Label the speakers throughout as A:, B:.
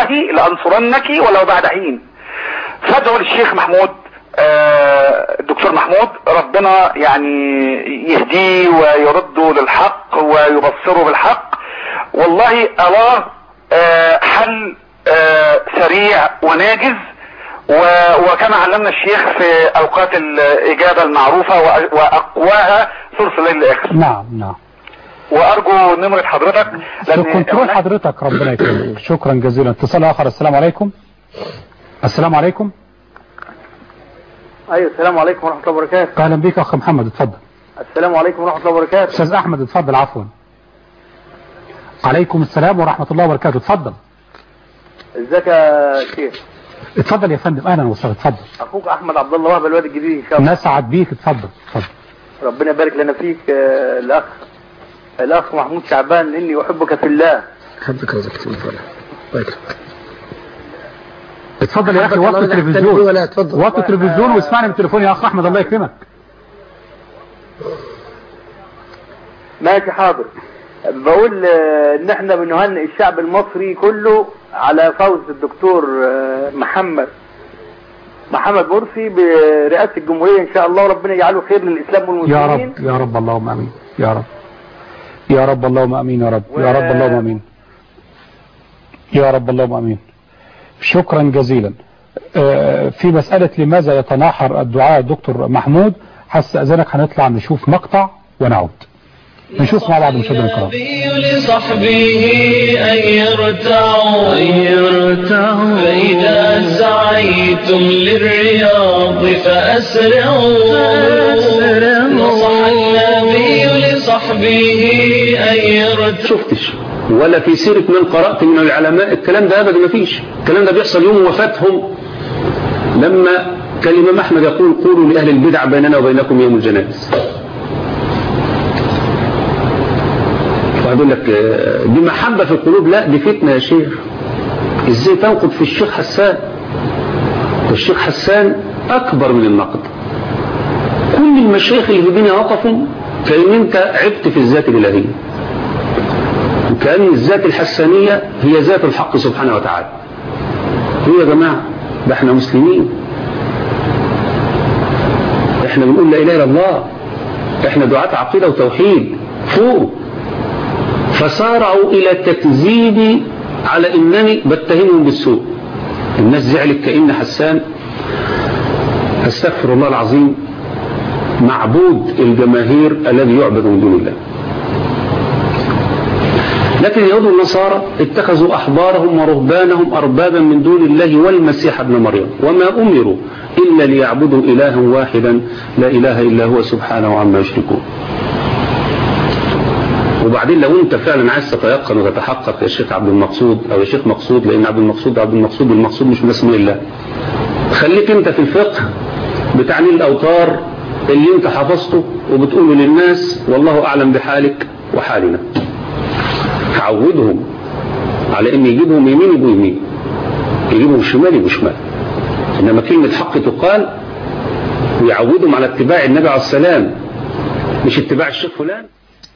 A: والله لانصرنك ولو بعد حين فادعوا للشيخ محمود آه، الدكتور محمود ربنا يعني يهديه ويرده للحق ويبصره بالحق والله اراه آه، حل آه، سريع وناجز و- وكما علمنا الشيخ في اوقات الاجابه المعروفه وأ- واقواها ثلث الليل الاخر
B: نعم نعم
A: وارجو نمره حضرتك
B: كنترول حضرتك ربنا يكرمك شكرا جزيلا اتصال اخر السلام عليكم السلام عليكم
C: ايوه السلام عليكم ورحمه الله وبركاته
B: اهلا بك اخ محمد اتفضل
C: السلام عليكم ورحمه الله وبركاته
B: استاذ احمد اتفضل عفوا عليكم السلام ورحمه الله وبركاته اتفضل
C: ازيك يا شيخ
B: اتفضل يا فندم اهلا وسهلا اتفضل
C: اخوك احمد عبد الله وهب الواد الجديد ان شاء الله
B: نسعد بيك اتفضل اتفضل
C: ربنا يبارك لنا فيك آه، الاخ الاخ محمود شعبان اني احبك في الله
D: حبك رزقك
B: اتفضل يا اخي
D: حبك
B: وقت
D: الله لا تنبه
B: التلفزيون
D: ولا اتفضل.
B: وقت التلفزيون واسمعني من التليفون يا اخ احمد الله يكرمك
C: ماشي حاضر بقول آه، ان احنا بنهنئ الشعب المصري كله على فوز الدكتور آه، محمد محمد مرسي برئاسة الجمهورية ان شاء الله وربنا يجعله خير للاسلام والمسلمين
B: يا رب يا رب اللهم امين يا رب يا رب اللهم امين يا رب يا رب اللهم امين يا رب اللهم امين شكرا جزيلا آه، في مسألة لماذا يتناحر الدعاء الدكتور محمود هستأذنك هنطلع نشوف مقطع ونعود نشوف مع بعض مشاهدينا الكرام
E: لصحبه أن يرتعوا أن يرتعوا فإذا سعيتم للرياض فأسرعوا نصح النبي لصحبه أن يرتعوا
F: شفتش ولا في سيرة من قرأت من العلماء الكلام ده أبدا ما فيش الكلام ده بيحصل يوم وفاتهم لما كان الإمام أحمد يقول قولوا لأهل البدع بيننا وبينكم يوم الجنائز واحد يقول لك آه، دي محبة في القلوب لا دي فتنة يا شيخ ازاي تنقد في الشيخ حسان والشيخ حسان أكبر من النقد كل المشايخ اللي في الدنيا وقفوا كأن أنت عبت في الذات الإلهية وكأن الذات الحسانية هي ذات الحق سبحانه وتعالى هو يا جماعة ده احنا مسلمين احنا بنقول لا إله إلا الله احنا دعاة عقيدة وتوحيد فوق فسارعوا إلى تكذيبي على إنني بتهمهم بالسوء الناس زعلت كأن حسان استغفر الله العظيم معبود الجماهير الذي يعبد من دون الله لكن اليهود والنصارى اتخذوا أحبارهم ورهبانهم أربابا من دون الله والمسيح ابن مريم وما أمروا إلا ليعبدوا إلها واحدا لا إله إلا هو سبحانه عما يشركون وبعدين لو انت فعلا عايز تتيقن وتتحقق يا شيخ عبد المقصود او يا شيخ مقصود لان عبد المقصود عبد المقصود المقصود مش من اسم الله خليك انت في الفقه بتعليل الاوتار اللي انت حفظته وبتقوله للناس والله اعلم بحالك وحالنا عودهم على ان يجيبهم يمين يبقوا يمين يجيبهم شمال يبقوا شمال انما كلمة حق تقال ويعودهم على اتباع النبي عليه السلام مش اتباع الشيخ فلان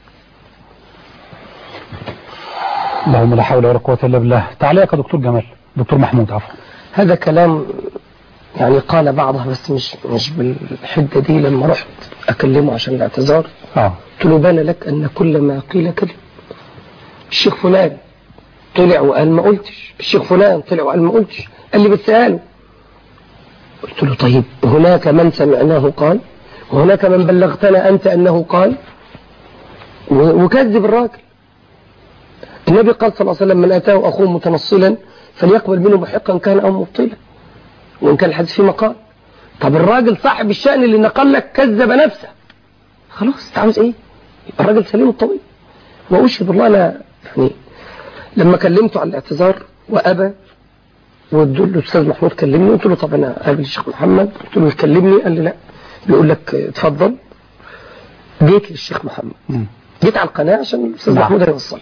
B: اللهم لا حول ولا قوة الا بالله تعليقك يا دكتور جمال دكتور محمود عفوا
D: هذا كلام يعني قال بعضها بس مش مش بالحدة دي لما رحت أكلمه عشان الاعتذار
B: اه
D: قلت له بان لك أن كل ما قيل كذب الشيخ فلان طلع وقال ما قلتش الشيخ فلان طلع وقال ما قلتش قال لي بس قاله قلت له طيب هناك من سمعناه قال وهناك من بلغتنا أنت أنه قال و- وكذب الراجل النبي قال صلى الله عليه وسلم من أتاه أخوه متنصلا فليقبل منه محقا كان أو مبطلا وإن كان الحديث في مقال طب الراجل صاحب الشأن اللي نقل لك كذب نفسه خلاص انت عاوز ايه يبقى الراجل سليم الطويل وأشهد الله أنا يعني لما كلمته على الاعتذار وأبى وادول الأستاذ محمود كلمني قلت له طب أنا قابل الشيخ محمد قلت له يكلمني قال لي لا بيقول لك اتفضل جيت للشيخ محمد جيت على القناة عشان الأستاذ
B: نعم.
D: محمود هيوصلها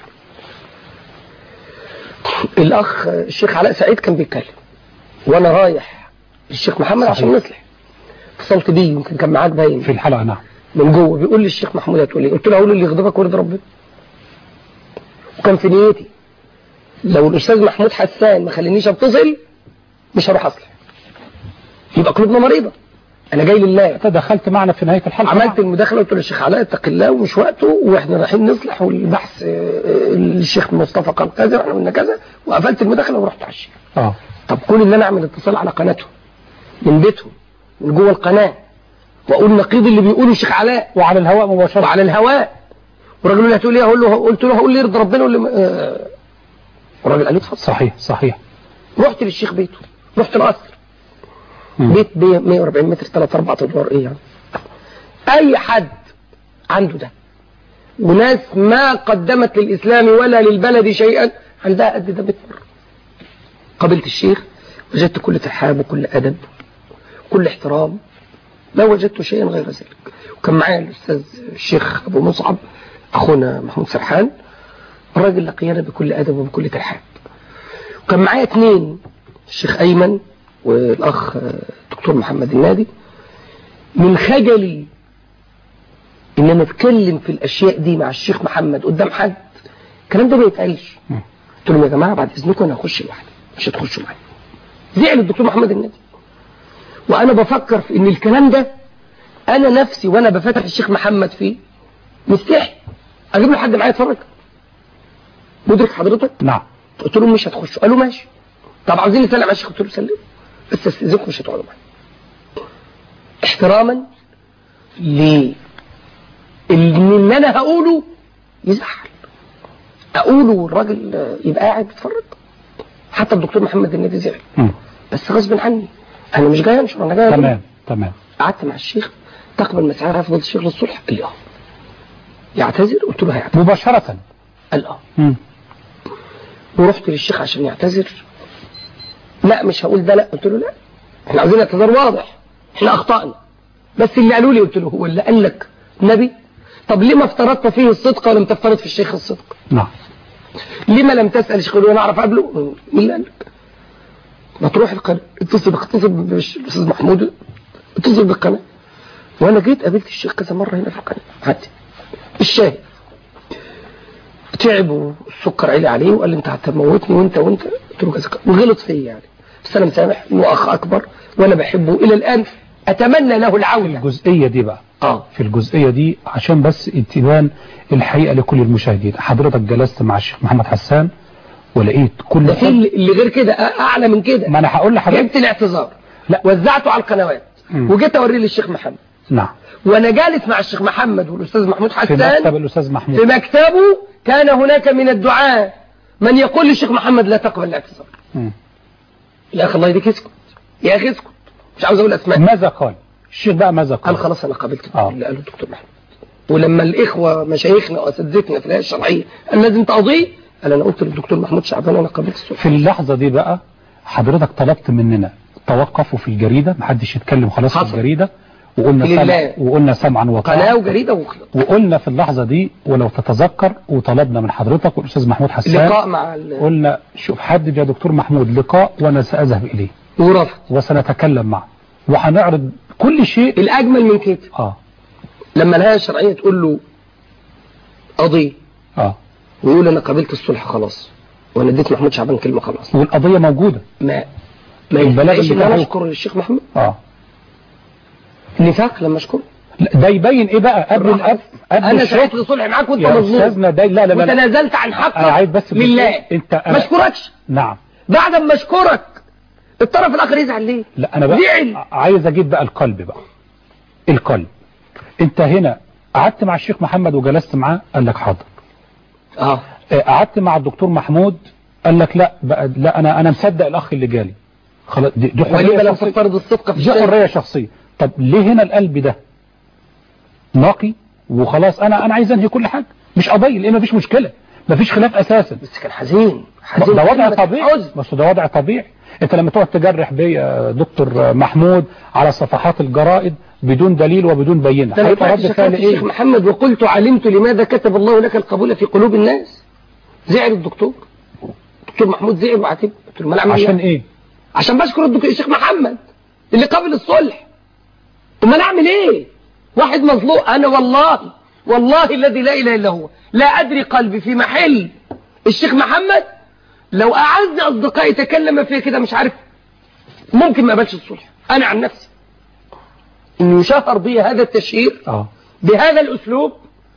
D: الأخ الشيخ علاء سعيد كان بيتكلم وأنا رايح للشيخ محمد عشان نصلح اتصلت بيه يمكن كان معاك باين
B: في الحلقة نعم
D: من جوه بيقول لي الشيخ محمود هتقول ايه قلت له اقول اللي يغضبك ويرضي ربنا وكان في نيتي لو الاستاذ محمود حسان ما خلينيش اتصل مش هروح اصلح يبقى قلوبنا مريضه انا جاي لله
B: انت دخلت معنا في نهايه الحلقه
D: عملت المداخله قلت له الشيخ علاء اتق الله ومش وقته واحنا رايحين نصلح والبحث آه، آه، الشيخ مصطفى قال كذا واحنا قلنا كذا وقفلت المداخله ورحت على الشيخ
B: اه
D: طب كون ان انا اعمل اتصال على قناتهم من بيتهم من جوه القناه واقول نقيض اللي بيقوله الشيخ علاء
B: وعلى الهواء مباشره
D: وعلى الهواء والراجل يقول لي هتقول ايه هقول له قلت له هقول لي يرضي ربنا ولا ما- آه. الراجل قال لي اتفضل
B: صحيح صحيح
D: رحت للشيخ بيته رحت القصر
B: مم.
D: بيت بي- 140 متر 3 4 ادوار ايه يعني اي حد عنده ده وناس ما قدمت للاسلام ولا للبلد شيئا عندها قد ده 100 مره قابلت الشيخ وجدت كل ترحاب وكل ادب كل احترام لا وجدت شيئا غير ذلك وكان معايا الاستاذ الشيخ ابو مصعب اخونا محمود سرحان الراجل لقينا بكل ادب وبكل ترحاب وكان معايا اثنين الشيخ ايمن والاخ آه، دكتور محمد النادي من خجلي ان انا اتكلم في الاشياء دي مع الشيخ محمد قدام حد الكلام ده ما يتقالش
B: مم.
D: قلت لهم يا جماعه بعد اذنكم انا هخش لوحدي مش هتخشوا معايا زعل الدكتور محمد النادي وانا بفكر في ان الكلام ده انا نفسي وانا بفتح الشيخ محمد فيه مستحي اجيب له حد معايا يتفرج مدرك حضرتك
B: نعم
D: قلت لهم مش هتخشوا قالوا ماشي طب عاوزين نسلم على الشيخ قلت له سلم بس استاذنكم مش هتقعدوا معايا احتراما ل ان اللي انا هقوله يزعل اقوله والراجل آه، يبقى قاعد بيتفرج حتى الدكتور محمد النادي زعل
B: مم.
D: بس غصب عني انا مش جاي انشر انا جاي أقول.
B: تمام تمام
D: قعدت مع الشيخ تقبل مساعي فضل الشيخ للصلح قال لي اه يعتذر قلت له هيعتذر
B: مباشره
D: قال اه
B: مم.
D: ورحت للشيخ عشان يعتذر لا مش هقول ده لا قلت له لا احنا عايزين اعتذار واضح احنا اخطأنا بس اللي قالوا لي قلت له هو اللي قال لك نبي طب ليه ما افترضت فيه الصدق ولم تفترض في الشيخ الصدق
B: نعم
D: لما لم تسأل الشيخ وانا اعرف قبله مين اللي قال لك ما تروح القناة اتصل اتصل بالاستاذ محمود اتصل بالقناة وانا جيت قابلت الشيخ كذا مرة هنا في القناة عادي الشاهد تعب والسكر عالي عليه وقال لي انت هتموتني وانت وانت قلت له كذا كذا. وغلط فيا يعني بس انا مسامح انه اخ اكبر وانا بحبه الى الان اتمنى له العودة
B: الجزئيه دي بقى
D: اه
B: في الجزئيه دي عشان بس تبان الحقيقه لكل المشاهدين حضرتك جلست مع الشيخ محمد حسان ولقيت كل
D: ده في اللي اللي غير كده أ- اعلى من كده
B: ما انا هقول لحضرتك
D: جبت الاعتذار
B: لا.
D: وزعته على القنوات
B: مم.
D: وجيت اوريه للشيخ محمد
B: نعم
D: وانا جالس مع الشيخ محمد والاستاذ محمود
B: في
D: حسان
B: مكتب الاستاذ محمود
D: في مكتبه كان هناك من الدعاة من يقول للشيخ محمد لا تقبل الاعتذار
B: مم.
D: يا اخي الله يديك اسكت يا اخي اسكت مش عاوز اقول اسماء
B: ماذا قال الشيخ بقى ماذا
D: قال
B: قال
D: خلاص انا قابلت
B: آه.
D: اللي قاله الدكتور محمد ولما الاخوه مشايخنا واساتذتنا في الهيئه الشرعيه قال لازم تقضيه قال انا قلت للدكتور محمود شعبان انا قابلت الصبح
B: في اللحظة دي بقى حضرتك طلبت مننا توقفوا في الجريدة محدش يتكلم خلاص في
D: حصل.
B: الجريدة وقلنا
D: لله.
B: سمع وقلنا سمعا
D: قناه
B: وطاعة
D: وجريده وخلط
B: وقلنا في اللحظة دي ولو تتذكر وطلبنا من حضرتك والأستاذ محمود حسان
D: لقاء مع ال-
B: قلنا شوف حدد يا دكتور محمود لقاء وأنا سأذهب إليه
D: ورفض
B: وسنتكلم معه وهنعرض كل شيء
D: الاجمل من كده
B: اه
D: لما الهيئه الشرعيه تقول له قضيه
B: اه
D: ويقول انا قابلت الصلح خلاص وانا اديت محمود شعبان كلمه خلاص
B: والقضية موجودة
D: ما ما
B: البلاغ
D: ينفعش ان
B: بتاعه.
D: انا اشكر الشيخ محمود
B: اه
D: نفاق لما اشكره
B: لا، ده يبين ايه بقى قبل
D: بالراحة.
B: الأب قبل
D: انا
B: الشغل
D: سعيت لصلح معاك وانت
B: يا
D: مظلوم
B: أستاذنا ده لا لا لا, لا.
D: وتنازلت عن حقك
B: أنا عايز بس
D: لله
B: انت
D: ما اشكركش
B: نعم
D: بعد ما اشكرك الطرف الاخر يزعل ليه
B: لا انا بقى
D: زعل.
B: عايز اجيب بقى القلب بقى القلب انت هنا قعدت مع الشيخ محمد وجلست معاه قال لك حاضر
D: اه
B: آه، قعدت مع الدكتور محمود قال لك لا بقى لا انا انا مصدق الاخ اللي جالي خلاص دي, دي
D: ولما
B: حريه
D: لم
B: شخصيه
D: تفترض الصدق في
B: دي
D: الشيء
B: حريه شخصيه طب ليه هنا القلب ده نقي وخلاص انا انا عايز انهي كل حاجه مش قضيه لان مفيش مشكله مفيش خلاف اساسا
D: بس كان حزين حزين
B: ده وضع
D: كلمة
B: طبيعي
D: حزن.
B: بس ده وضع طبيعي انت لما تقعد تجرح بي يا دكتور محمود على صفحات الجرائد بدون دليل وبدون بينه
D: ده انا
B: هيبقى
D: طلعت
B: رد
D: شكرت
B: فعل
D: الشيخ
B: ايه
D: محمد وقلت علمت لماذا كتب الله لك القبول في قلوب الناس زعل الدكتور دكتور محمود زعل وعاتب قلت له ما أنا أعمل
B: عشان
D: إيه؟
B: ايه
D: عشان بشكر الدكتور الشيخ محمد اللي قبل الصلح امال اعمل ايه واحد مظلوم انا والله والله الذي لا اله الا هو لا ادري قلبي في محل الشيخ محمد لو اعز اصدقائي تكلم فيها كده مش عارف ممكن ما اقبلش الصلح انا عن نفسي ان يشهر بي هذا التشهير
B: اه
D: بهذا الاسلوب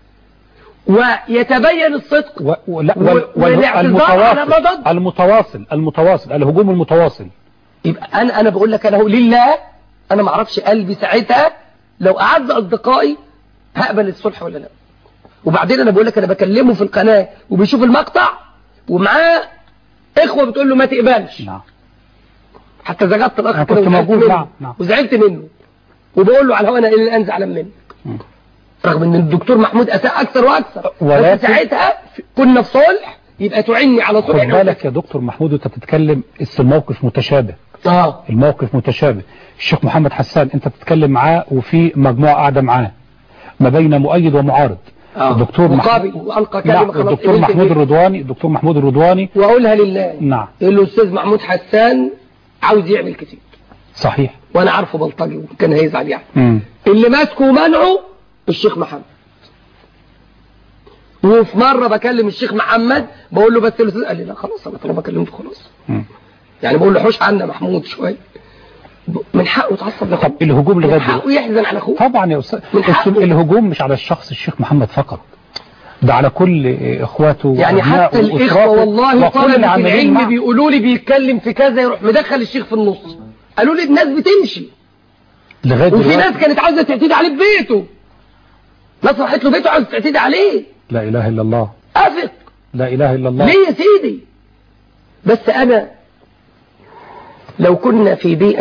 D: ويتبين الصدق
B: و... ولا
D: و-
B: وال... وال...
D: والاعتذار على
B: المتواصل
D: مضض.
B: المتواصل المتواصل الهجوم المتواصل
D: يبقى انا انا بقول لك انا هو لله انا ما اعرفش قلبي ساعتها لو اعز اصدقائي هقبل الصلح ولا لا وبعدين انا بقول لك انا بكلمه في القناه وبيشوف المقطع ومعاه اخوه بتقول له ما تقبلش
B: نعم
D: حتى زغطت الاخ
B: أنا
D: كده
B: كنت
D: وزعلت
B: موجود،
D: منه.
B: نعم، نعم.
D: وزعلت منه وبقول له على الهواء انا الى الان زعلان منك
B: مم.
D: رغم ان الدكتور محمود اساء اكثر واكثر
B: ولكن-
D: بس ساعتها كنا في صلح يبقى تعني على
B: خد
D: صلح
B: بالك يا دكتور محمود وانت بتتكلم اس الموقف متشابه
D: اه
B: الموقف متشابه الشيخ محمد حسان انت بتتكلم معاه وفي مجموعة قاعدة معاه ما بين مؤيد ومعارض
D: آه.
B: الدكتور
D: مقابل
B: محمود
D: والقى كلمه
B: نعم
D: خلاص
B: الدكتور
D: قبلت
B: محمود
D: بيها.
B: الرضواني الدكتور محمود الرضواني
D: واقولها لله
B: نعم
D: يقول له الاستاذ محمود حسان عاوز يعمل كتير
B: صحيح
D: وانا عارفه بلطجي وكان هيزعل يعني
B: مم.
D: اللي ماسكه ومنعه الشيخ محمد وفي مرة بكلم الشيخ محمد بقول له بس الاستاذ قال لي لا خلاص انا طالما كلمته خلاص
B: مم.
D: يعني بقول له حوش عنا محمود شويه ب- من حقه يتعصب لاخوه
B: طب الهجوم
D: من
B: لغايه
D: حقه
B: دلوقتي
D: يحزن على اخوه
B: طبعا يا استاذ
D: من حقه.
B: الس- الهجوم مش على الشخص الشيخ محمد فقط ده على كل اخواته
D: يعني
B: وأبنائه
D: حتى الاخوه
B: وأسراته
D: والله
B: وكل
D: طلبه
B: العاملين
D: العلم
B: معه.
D: بيقولوا لي بيتكلم في كذا يروح مدخل الشيخ في النص قالوا لي الناس بتمشي
B: لغايه
D: وفي
B: دلوقتي
D: ناس كانت عاوزه تعتدي عليه في بيته ناس راحت له بيته عاوزه تعتدي عليه
B: لا اله الا الله
D: افق
B: لا اله الا الله
D: ليه يا سيدي بس انا لو كنا في بيئة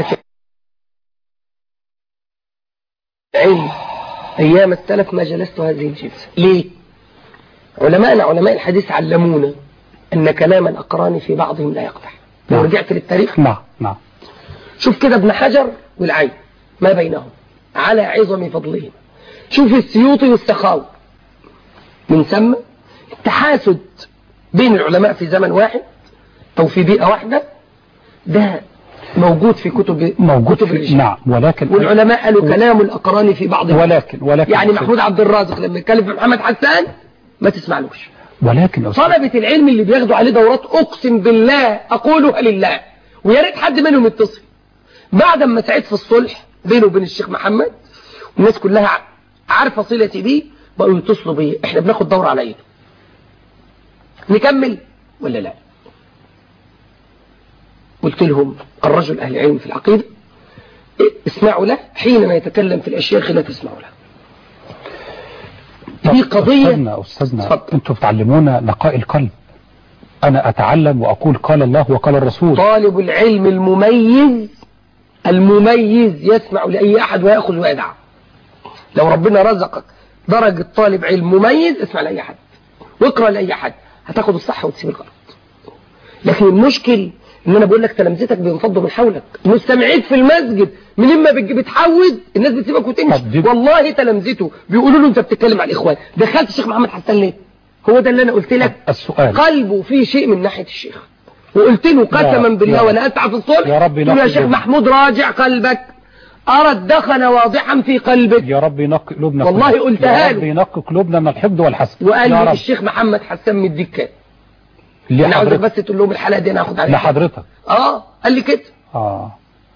D: علم ايام السلف ما جلست هذه الجلسة ليه علماءنا علماء الحديث علمونا ان كلام الاقران في بعضهم لا يقدح لو
B: نعم.
D: رجعت للتاريخ
B: نعم نعم
D: شوف كده ابن حجر والعين ما بينهم على عظم فضلهم شوف السيوطي والسخاوي من ثم التحاسد بين العلماء في زمن واحد او في بيئة واحدة ده موجود في كتب
B: موجود
D: كتب
B: في
D: الرجال
B: نعم ولكن
D: والعلماء قالوا كلام الأقران في بعضهم
B: ولكن ولكن
D: يعني محمود عبد الرازق لما يتكلم في محمد حسان ما تسمعلوش
B: ولكن يا أستاذ،
D: طلبة العلم اللي بياخدوا عليه دورات أقسم بالله أقولها لله ويا ريت حد منهم يتصل بعد ما سعيد في الصلح بينه وبين الشيخ محمد والناس كلها ع- عارفة صلتي بيه بقوا يتصلوا بيه احنا بناخد دورة على ايده نكمل ولا لا قلت لهم الرجل أهل علم في العقيدة اسمعوا له حينما يتكلم في الأشياء لا تسمعوا له
B: طب
D: دي قضية
B: أستاذنا أستاذنا
D: اتفضل.
B: أنتوا بتعلمونا نقاء القلب أنا أتعلم وأقول قال الله وقال الرسول
D: طالب العلم المميز المميز يسمع لأي أحد ويأخذ ويدع لو ربنا رزقك درجة طالب علم مميز اسمع لأي أحد واقرأ لأي أحد هتاخد الصح وتسيب الغلط لكن المشكل ان انا بقول لك تلامذتك بينفضوا من حولك مستمعيك في المسجد من اما بتج- بتحود الناس بتسيبك وتمشي
B: طب دي-
D: والله تلامذته بيقولوا له انت بتتكلم عن الاخوان دخلت الشيخ محمد حسن ليه هو ده اللي انا قلت لك
B: السؤال
D: قلبه فيه شيء من ناحية الشيخ وقلت له قسما
B: يا-
D: بالله
B: يا-
D: وانا اسعى في الصلح
B: يا رب
D: قلت له يا
B: ينقي
D: شيخ
B: قلبك.
D: محمود راجع قلبك ارى الدخن واضحا في قلبك
B: يا رب ينقي قلوبنا
D: والله
B: كلها.
D: قلتها
B: يا رب
D: له.
B: ينقي قلوبنا من الحقد والحسد
D: وقال
B: يا
D: لي
B: رب
D: الشيخ محمد حسن مديك كام انا عاوزك
B: لحضرتك
D: بس تقول لهم الحلقه دي انا هاخد عليها
B: لحضرتك
D: اه قال لي كده
B: اه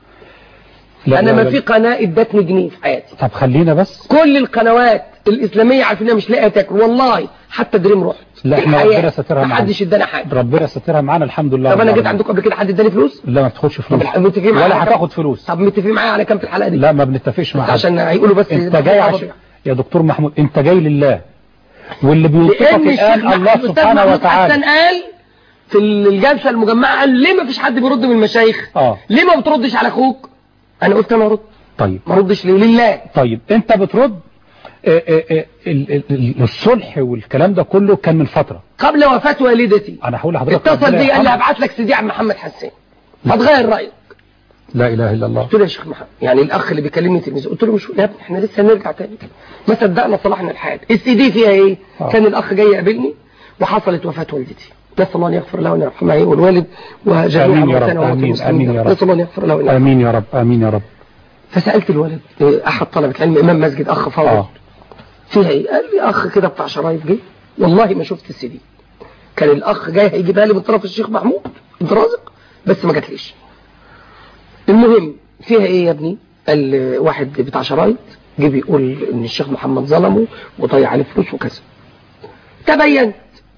B: لا
D: انا
B: لا
D: ما
B: لا.
D: في قناه ادتني جنيه في حياتي
B: طب خلينا بس
D: كل القنوات الاسلاميه عارفينها مش لاقيه تاكل والله حتى دريم رحت
B: لا،
D: في
B: احنا
D: الحياة
B: ربنا سترها
D: ما حدش ادانا حاجه
B: ربنا سترها معانا الحمد لله
D: طب
B: رب
D: انا جيت
B: العالمين.
D: عندكم قبل كده حد اداني فلوس
B: لا ما بتاخدش
D: طب
B: فلوس
D: الح- متفقين معايا على
B: ولا
D: كام؟
B: هتاخد فلوس
D: طب متفقين معايا على كام في الحلقه دي
B: لا ما بنتفقش
D: بس
B: مع حد.
D: عشان هيقولوا بس
B: انت جاي عشان يا دكتور محمود انت جاي لله واللي بيوصفك
D: لان الشيخ
B: الان الله
D: محمود- أستاذ
B: سبحانه
D: محمود
B: وتعالى
D: حسن قال في الجلسه المجمعه قال ليه ما فيش حد بيرد من المشايخ
B: اه
D: ليه ما بتردش على اخوك انا قلت انا ارد
B: طيب
D: ما ردش ليه لله
B: طيب انت بترد اه اه اه ال- ال- ال- الصلح والكلام ده كله كان من فترة
D: قبل وفاه والدتي
B: انا هقول لحضرتك
D: اتصل
B: ربنا
D: بي قال لي
B: يرحمه.
D: هبعت لك سيدي عن محمد حسين هتغير رايك
B: لا اله الا الله
D: قلت له يا شيخ محمد يعني الاخ اللي بيكلمني تلميذ قلت له مش يا ابني احنا لسه هنرجع تاني ما صدقنا صلحنا الحياه السي دي فيها ايه
B: آه.
D: كان الاخ جاي يقابلني وحصلت وفاه والدتي نسال الله ان يغفر له وان يرحمها هي والوالد وجميع
B: آمين يا رب،
D: موتانا وموتى
B: آمين،
D: المسلمين
B: آمين يا رب.
D: نسال الله ان يغفر له وان يرحمها
B: امين يا رب امين يا رب
D: فسالت الولد إيه، احد طلبه العلم امام مسجد اخ فاضل
B: اه
D: فيها ايه قال لي اخ كده بتاع شرايط جه والله ما شفت السي دي كان الاخ جاي هيجيبها لي من طرف الشيخ محمود عبد الرازق بس ما جاتليش المهم فيها ايه يا ابني قال واحد بتاع شرايط جه بيقول ان الشيخ محمد ظلمه وضيع عليه فلوس وكذا تبينت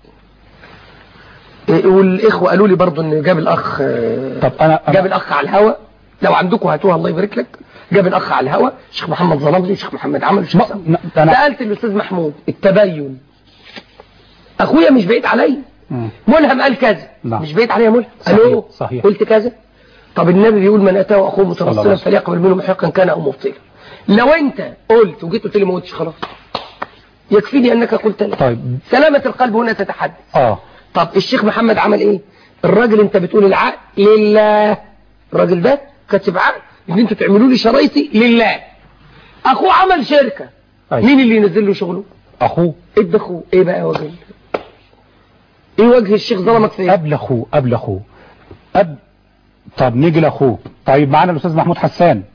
D: إيه، والاخوه قالوا لي برضو ان جاب الاخ آه،
B: طب أنا- أنا-
D: جاب الاخ على الهوا لو عندكم هاتوها الله يبارك لك جاب الاخ على الهوا الشيخ محمد ظلمني الشيخ محمد عمل الشيخ
B: ما-
D: سام.
B: ن- أنا-
D: سالت الاستاذ محمود التبين اخويا مش بعيد عليا
B: مم.
D: ملهم قال كذا
B: نعم.
D: مش بعيد عليا ملهم
B: صحيح،
D: الو
B: صحيح.
D: قلت كذا طب النبي بيقول من اتاه اخوه
B: صلى الله
D: مترسلا
B: عليه وسلم.
D: فليقبل منه محقا كان او مبطلا لو انت قلت وجيت قلت لي ما قلتش خلاص يكفيني انك قلت لي
B: طيب
D: سلامة القلب هنا تتحدث
B: اه
D: طب الشيخ محمد عمل ايه الراجل انت بتقول العقد لله الراجل ده كاتب عقد ان انتوا تعملوا لي شرايطي لله اخوه عمل شركة
B: أيوة.
D: مين اللي ينزل له شغله
B: اخوه
D: ادى اخوه ايه بقى وجه ال- ايه وجه الشيخ ظلمك في ايه
B: قبل اخوه قبل اخوه قبل طب نيجي لاخوه طيب معانا الاستاذ محمود حسان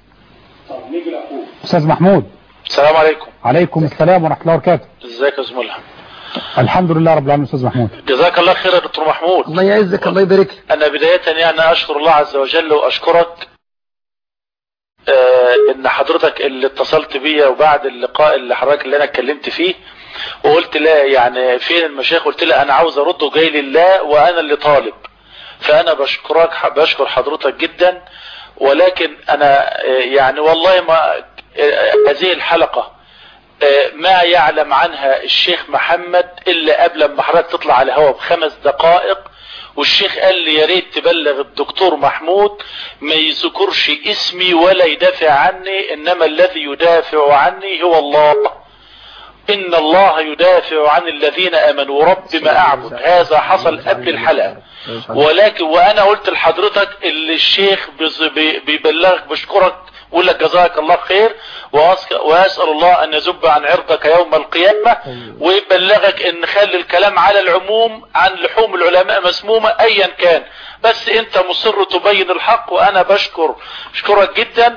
B: استاذ محمود
G: السلام عليكم
B: عليكم السلام ورحمه الله وبركاته
G: ازيك يا زميلها
B: الحمد لله رب العالمين استاذ محمود
G: جزاك الله خير يا دكتور محمود
D: الله يعزك الله يبارك لك
G: انا بداية يعني اشكر الله عز وجل واشكرك آه ان حضرتك اللي اتصلت بيا وبعد اللقاء اللي حضرتك اللي انا اتكلمت فيه وقلت لا يعني فين المشايخ قلت لا انا عاوز ارد وجاي لله وانا اللي طالب فانا بشكرك بشكر حضرتك جدا ولكن انا آه، يعني والله ما آه، هذه الحلقة آه، ما يعلم عنها الشيخ محمد الا قبل ما حضرتك تطلع على الهواء بخمس دقائق والشيخ قال لي يا ريت تبلغ الدكتور محمود ما يذكرش اسمي ولا يدافع عني انما الذي يدافع عني هو الله ان الله يدافع عن الذين امنوا رب ما اعبد هذا حصل قبل الحلقة ولكن وانا قلت لحضرتك اللي الشيخ بز- بي- بيبلغك بشكرك ويقول لك جزاك الله خير وأسك- واسال الله ان يذب عن عرضك يوم القيامه ويبلغك ان خلي الكلام على العموم عن لحوم العلماء مسمومه ايا كان بس انت مصر تبين الحق وانا بشكر اشكرك جدا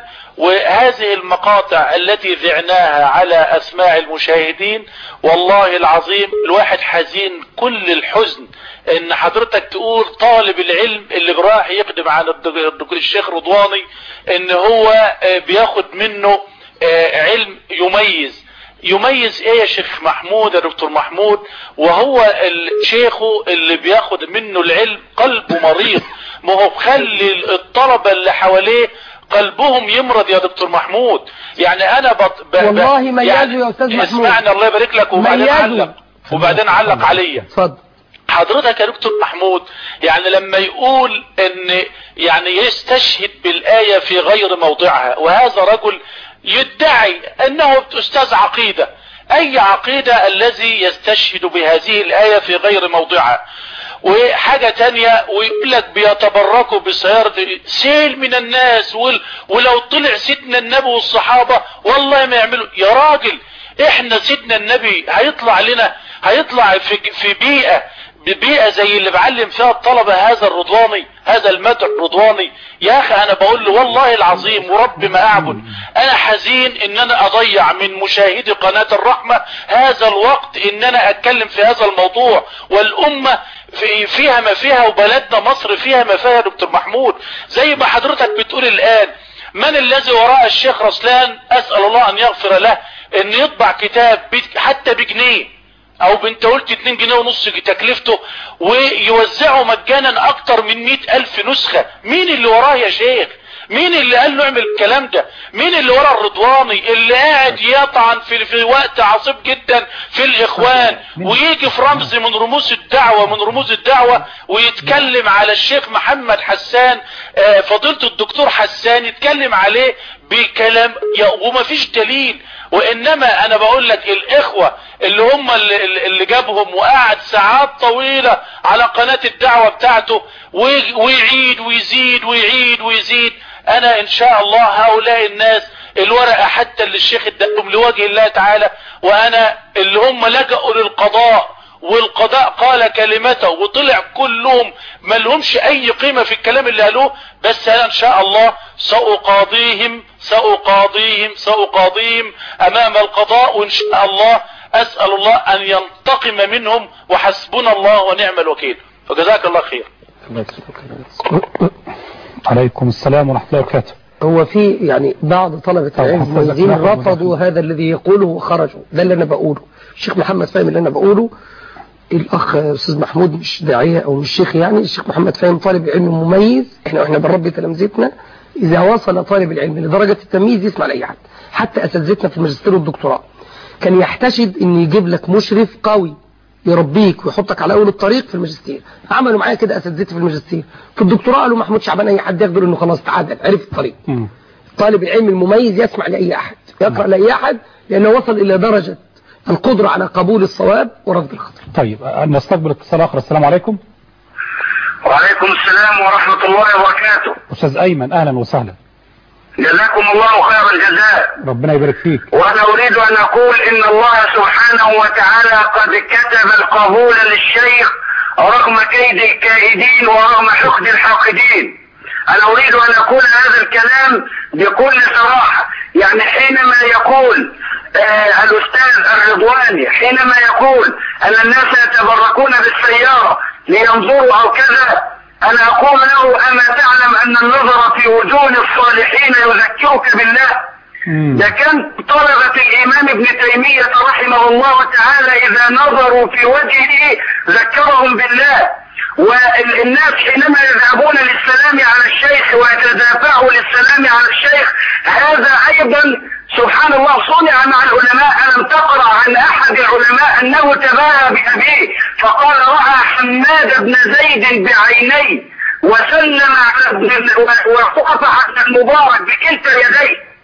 G: وهذه المقاطع التي ذعناها على اسماع المشاهدين والله العظيم الواحد حزين كل الحزن ان حضرتك تقول طالب العلم اللي راح يقدم على الدك- الدك- الشيخ رضواني ان هو آه، بياخد منه آه، علم يميز يميز ايه يا شيخ محمود يا دكتور محمود وهو ال- شيخه اللي بياخد منه العلم قلبه مريض ما هو خلي الطلبة اللي حواليه قلبهم يمرض يا دكتور محمود يعني انا بط... ب... ب-
D: والله ميزوا يا أستاذ محمود.
G: اسمعني الله يبارك لك وبعدين
D: ميزوا.
G: علق وبعدين علق عليا
D: اتفضل
G: حضرتك يا دكتور محمود يعني لما يقول ان يعني يستشهد بالآية في غير موضعها وهذا رجل يدعي انه استاذ عقيدة اي عقيدة الذي يستشهد بهذه الآية في غير موضعها وحاجة تانية ويقول لك بيتبركوا بسيارة سيل من الناس وال- ولو طلع سيدنا النبي والصحابة والله ما يعملوا يا راجل احنا سيدنا النبي هيطلع لنا هيطلع في, في بيئة ببيئة زي اللي بعلم فيها الطلبة هذا الرضواني هذا المدع الرضواني يا اخي انا بقول له والله العظيم ورب ما اعبد انا حزين ان انا اضيع من مشاهدي قناة الرحمة هذا الوقت ان انا اتكلم في هذا الموضوع والامة في فيها ما فيها وبلدنا مصر فيها ما فيها يا دكتور محمود زي ما حضرتك بتقول الان من الذي وراء الشيخ رسلان اسأل الله ان يغفر له ان يطبع كتاب بت- حتى بجنيه او بنت قلت 2 جنيه ونص تكلفته ويوزعوا مجانا اكتر من مئة الف نسخة مين اللي وراه يا شيخ مين اللي قال له اعمل الكلام ده مين اللي ورا الرضواني اللي قاعد يطعن في, في وقت عصيب جدا في الاخوان ويجي في رمز من رموز الدعوة من رموز الدعوة ويتكلم على الشيخ محمد حسان آه، فضيلة الدكتور حسان يتكلم عليه بكلام يا- ومفيش دليل وانما انا بقول لك الاخوة اللي هم اللي, اللي جابهم وقعد ساعات طويلة على قناة الدعوة بتاعته وي- ويعيد ويزيد ويعيد ويزيد انا ان شاء الله هؤلاء الناس الورقة حتى اللي الشيخ اداهم لوجه الله تعالى وانا اللي هم لجأوا للقضاء والقضاء قال كلمته وطلع كلهم ما لهمش اي قيمة في الكلام اللي قالوه بس انا ان شاء الله سأقاضيهم سأقاضيهم سأقاضيهم امام القضاء وان شاء الله اسأل الله ان ينتقم منهم وحسبنا الله ونعم الوكيل فجزاك الله خير
B: عليكم السلام ورحمة الله وبركاته
D: هو في يعني بعض طلبة
B: طبعا،
D: العلم
B: حفظك
D: الذين
B: الله
D: رفضوا هذا الذي يقوله وخرجوا ده اللي انا بقوله الشيخ محمد فاهم اللي انا بقوله الاخ استاذ محمود مش داعية او مش شيخ يعني الشيخ محمد فاهم طالب علم مميز احنا واحنا بنربي تلامذتنا اذا وصل طالب العلم لدرجة التمييز يسمع لاي حد حتى اساتذتنا في الماجستير والدكتوراه كان يحتشد ان يجيب لك مشرف قوي يربيك ويحطك على اول الطريق في الماجستير عملوا معايا كده اساتذتي في الماجستير في الدكتوراه قالوا محمود شعبان اي حد يقدر انه خلاص تعادل عرف الطريق
B: مم.
D: طالب العلم المميز يسمع لأي أحد يقرأ لأي أحد لأنه وصل إلى درجة القدرة على قبول الصواب ورفض الخطأ
B: طيب آه، نستقبل اتصال آخر السلام عليكم
A: وعليكم السلام ورحمة الله وبركاته
B: أستاذ أيمن أهلا وسهلا
A: جزاكم الله خير الجزاء
B: ربنا يبارك فيك
A: وانا اريد ان اقول ان الله سبحانه وتعالى قد كتب القبول للشيخ رغم كيد الكائدين ورغم حقد الحاقدين انا اريد ان اقول هذا الكلام بكل صراحة يعني حينما يقول آه الاستاذ الرضواني حينما يقول ان الناس يتبركون بالسيارة لينظروا او كذا انا اقول له اما تعلم ان النظر في وجوه الصالحين يذكرك بالله
B: مم.
A: ده كان طلبة الإمام ابن تيمية رحمه الله تعالى إذا نظروا في وجهه ذكرهم بالله والناس حينما يذهبون للسلام على الشيخ ويتدافعوا للسلام على الشيخ هذا أيضا سبحان الله صنع مع العلماء ألم تقرأ عن أحد العلماء أنه تباهى بأبيه فقال رأى حماد بن زيد بعينيه وسلم على ابن ووقف على المبارك بكلتا يديه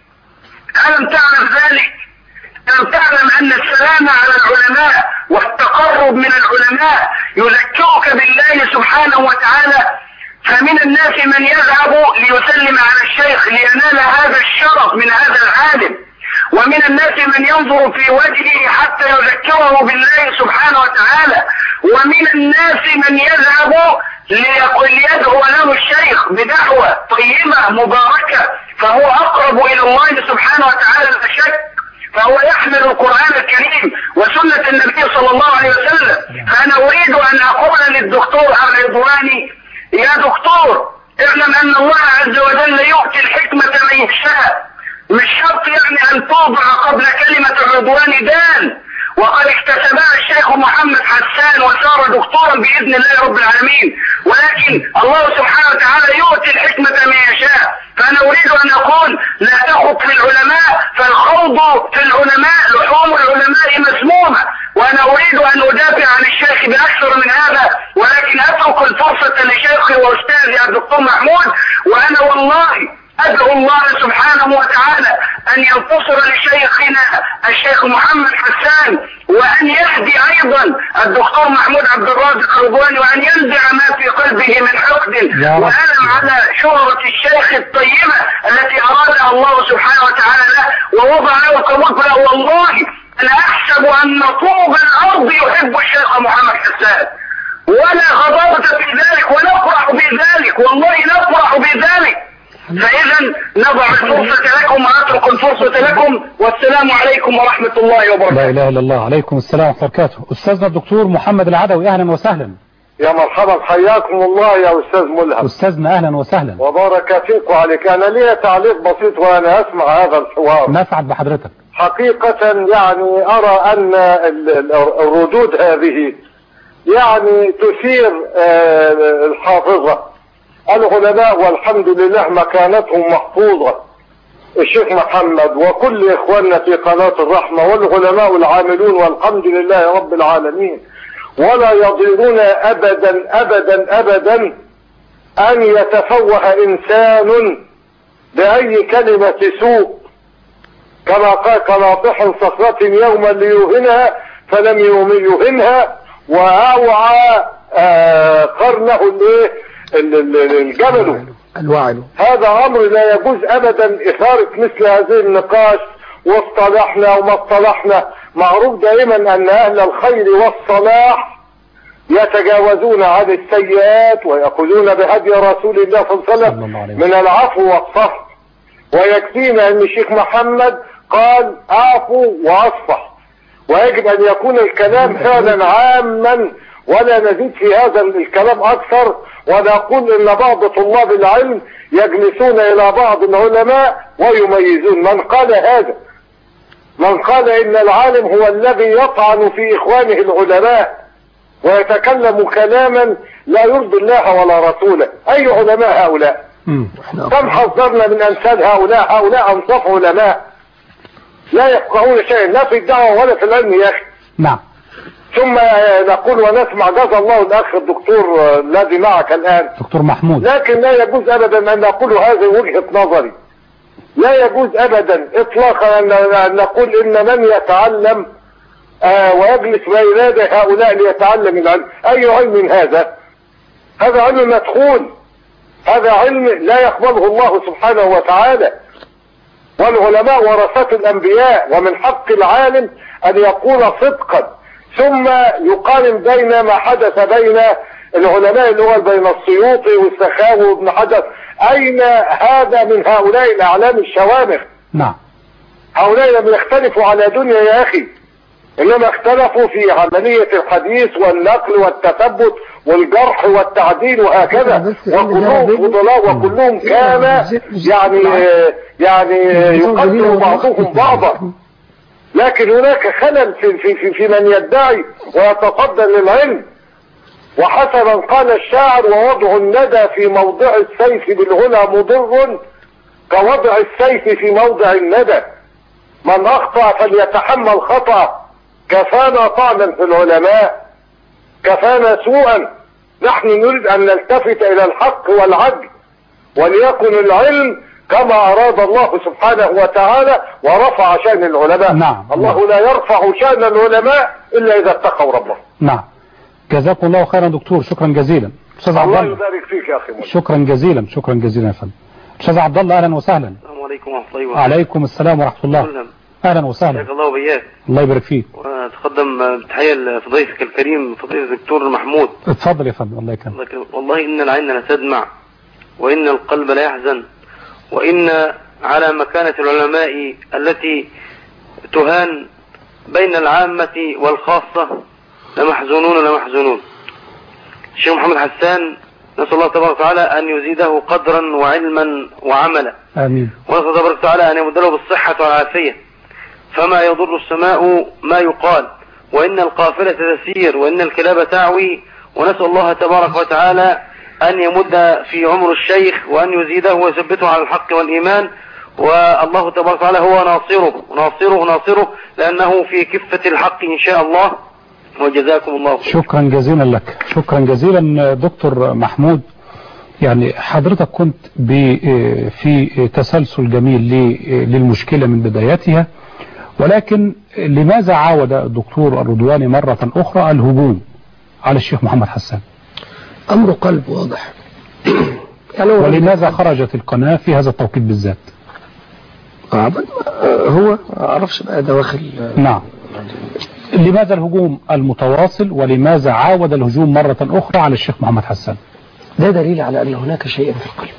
A: ألم تعلم ذلك ألم تعلم أن السلام على العلماء والتقرب من العلماء يذكرك بالله سبحانه وتعالى فمن الناس من يذهب ليسلم على الشيخ لينال هذا الشرف من هذا العالم ومن الناس من ينظر في وجهه حتى يذكره بالله سبحانه وتعالى ومن الناس من يذهب ليقول ليدعو له الشيخ بدعوة طيبة مباركة فهو أقرب إلى الله سبحانه وتعالى لا شك فهو يحمل القرآن الكريم وسنة النبي صلى الله عليه وسلم فأنا أريد أن أقول للدكتور الرضواني يا دكتور اعلم أن الله عز وجل يؤتي الحكمة من يشاء مش شرط يعني أن توضع قبل كلمة الرضوان دال وقد اكتسبها الشيخ محمد حسان وصار دكتورا بإذن الله رب العالمين ولكن الله سبحانه وتعالى يؤتي الحكمة من يشاء فأنا أريد أن أقول لا تخط في العلماء فالخوض في العلماء لحوم العلماء مسمومة وأنا أريد أن أدافع عن الشيخ بأكثر من هذا ولكن أترك الفرصة لشيخي وأستاذي الدكتور محمود وأنا والله أدعو الله سبحانه وتعالى أن ينتصر لشيخنا الشيخ محمد حسان وأن يهدي أيضا الدكتور محمود عبد الرازق الرضواني وأن ينزع ما في قلبه من حقد
B: يا رب.
A: وألم على شهرة الشيخ الطيبة التي أرادها الله سبحانه وتعالى له ووضع له القبول فله والله أنا أحسب أن طوب الأرض يحب الشيخ محمد حسان ولا غضبت في ذلك ونفرح بذلك والله نفرح بذلك فإذا نضع الفرصة لكم ونترك الفرصة لكم والسلام عليكم ورحمة الله وبركاته
B: لا إله إلا الله عليكم السلام ورحمة الله وبركاته أستاذنا الدكتور محمد العدوي أهلا وسهلا
H: يا مرحبا حياكم الله يا استاذ ملهم
B: أستاذنا أهلا وسهلا
H: وبارك فيك وعليك انا لي تعليق بسيط وانا اسمع هذا الحوار
B: نسعد بحضرتك
H: حقيقة يعني ارى ان ال- ال- الردود هذه يعني تثير آه، الحافظة العلماء والحمد لله مكانتهم محفوظة الشيخ محمد وكل اخواننا في قناة الرحمة والعلماء العاملون والحمد لله رب العالمين ولا يضيرون ابدا ابدا ابدا ان يتفوه انسان باي كلمة سوء كما قال كناطح صخرة يوما ليوهنها فلم يوم- يوهنها واوعى آه، قرنه الايه ال- ال- الجبل
D: الوعد
H: هذا امر لا يجوز ابدا اثارة مثل هذه النقاش واصطلحنا وما اصطلحنا معروف دائما ان اهل الخير والصلاح يتجاوزون عن السيئات ويأخذون بهدي رسول الله صلى الله عليه
B: صلى
H: وسلم
B: الله عليه
H: من العفو والصفح ويكفينا ان الشيخ محمد قال اعفوا واصفح ويجب ان يكون الكلام فعلا عاما ولا نزيد في هذا الكلام اكثر ونقول ان بعض طلاب العلم يجلسون الى بعض العلماء ويميزون من قال هذا من قال ان العالم هو الذي يطعن في اخوانه العلماء ويتكلم كلاما لا يرضي الله ولا رسوله اي علماء هؤلاء
B: مم.
H: كم حذرنا من امثال هؤلاء هؤلاء انصاف علماء لا يفقهون شيئا لا في الدعوه ولا في العلم يا اخي
B: نعم
H: ثم نقول ونسمع جزا الله الاخ الدكتور الذي معك الان
B: دكتور محمود
H: لكن لا يجوز ابدا ان نقول هذه وجهه نظري لا يجوز ابدا اطلاقا ان أن نقول ان من يتعلم آه ويجلس بين يدي هؤلاء ليتعلم العلم اي علم هذا هذا علم مدخول هذا علم لا يقبله الله سبحانه وتعالى والعلماء ورثة الانبياء ومن حق العالم ان يقول صدقا ثم يقارن بين ما حدث بين العلماء الاول بين السيوطي والسخاوي وابن حجر اين هذا من هؤلاء الاعلام الشوامخ
B: نعم
H: هؤلاء لم يختلفوا على دنيا يا اخي انما اختلفوا في عملية الحديث والنقل والتثبت والجرح والتعديل وهكذا
D: بس يعني
H: وكلهم
D: ده-
H: فضلاء وكلهم كان يعني يعني يقدر بعضهم بعضا لكن هناك خلل في, في, في, في من يدعي ويتصدى للعلم وحسنا قال الشاعر ووضع الندى في موضع السيف بالهنا مضر كوضع السيف في موضع الندى من اخطأ فليتحمل خطأ كفانا طعنا في العلماء كفانا سوءا نحن نريد ان نلتفت الى الحق والعدل وليكن العلم كما اراد الله سبحانه وتعالى ورفع شان العلماء
B: نعم.
H: الله لا يرفع شان العلماء الا اذا اتقوا ربهم
B: نعم جزاكم الله خيرا دكتور شكرا جزيلا استاذ عبد
H: الله
B: الله
H: يبارك فيك يا اخي مجد.
B: شكرا جزيلا شكرا جزيلا يا فندم استاذ عبد الله اهلا وسهلا
I: السلام عليكم ورحمة الله وبركاته
B: عليكم السلام ورحمه الله
I: أهلا.
B: اهلا وسهلا
I: حياك الله وبياك
B: الله يبارك فيك
I: وأتقدم بتحية لضيفك الكريم فضيلة الدكتور محمود
B: اتفضل يا فندم الله يكرمك
I: الله يكرمك. والله إن العين لتدمع وإن القلب لا يحزن وإن على مكانة العلماء التي تهان بين العامة والخاصة لمحزونون لمحزونون الشيخ محمد حسان نسأل الله تبارك وتعالى أن يزيده قدرا وعلما وعملا
B: امين
I: ونسأل الله تبارك وتعالى أن يمده بالصحة والعافية فما يضر السماء ما يقال وإن القافلة تسير وإن الكلاب تعوي ونسأل الله تبارك وتعالى أن يمد في عمر الشيخ وأن يزيده ويثبته على الحق والإيمان والله تبارك وتعالى هو ناصره ناصره ناصره لأنه في كفة الحق إن شاء الله وجزاكم الله خير
B: شكرا جزيلا لك شكرا جزيلا دكتور محمود يعني حضرتك كنت ب- في تسلسل جميل ل- للمشكلة من بدايتها ولكن لماذا عاود الدكتور الرضواني مرة أخرى الهجوم على الشيخ محمد حسان
D: أمر قلب واضح يعني هو
B: ولماذا خرجت القناة في هذا التوقيت بالذات
D: آه، هو ما أعرفش بقى دواخل
B: نعم لماذا الهجوم المتواصل ولماذا عاود الهجوم مرة أخرى على الشيخ محمد حسان
D: ده دليل على أن هناك شيئا في القلب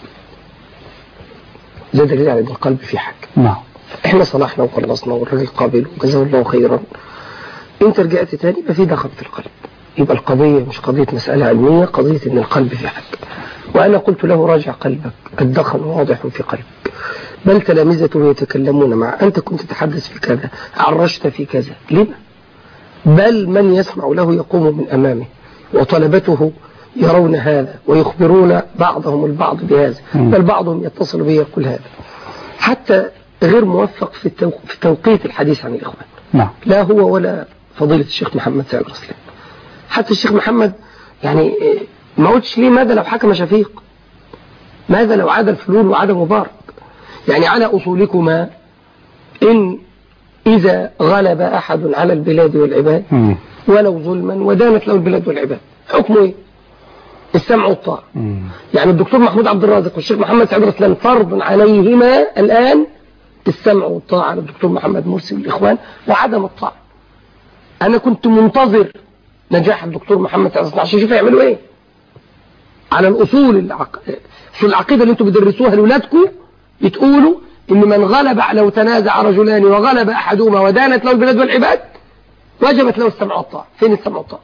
D: ده دليل على أن القلب فيه حاجة
B: نعم
D: احنا صلحنا وخلصنا والراجل قابل وجزاه الله خيرا انت رجعت تاني يبقى في دخل في القلب يبقى القضية مش قضية مسألة علمية قضية ان القلب في حاجة وانا قلت له راجع قلبك الدخل واضح في قلبك بل تلامذته يتكلمون مع انت كنت تتحدث في كذا عرجت في كذا لما بل من يسمع له يقوم من امامه وطلبته يرون هذا ويخبرون بعضهم البعض بهذا
B: مم.
D: بل بعضهم يتصل به يقول هذا حتى غير موفق في, التو... في توقيت الحديث عن الإخوان
B: نعم
D: لا هو ولا فضيلة الشيخ محمد سعيد رسلان حتى الشيخ محمد يعني إيه، ما قلتش ليه ماذا لو حكم شفيق ماذا لو عاد الفلول وعاد مبارك يعني على أصولكما إن إذا غلب أحد على البلاد والعباد
B: مم.
D: ولو ظلما ودانت له البلاد والعباد حكمه إيه السمع والطاعة
B: مم.
D: يعني الدكتور محمود عبد الرازق والشيخ محمد سعيد رسلان فرض عليهما الآن السمع والطاعة على الدكتور محمد مرسي والإخوان وعدم الطاعة أنا كنت منتظر نجاح الدكتور محمد سعيد رسلان عشان أشوف يعملوا إيه على الأصول العق... أصول العقيدة اللي أنتم بتدرسوها لأولادكم بتقولوا إن من غلب لو تنازع رجلان وغلب أحدهما ودانت له البلاد والعباد وجبت له السمع والطاعة فين السمع والطاعة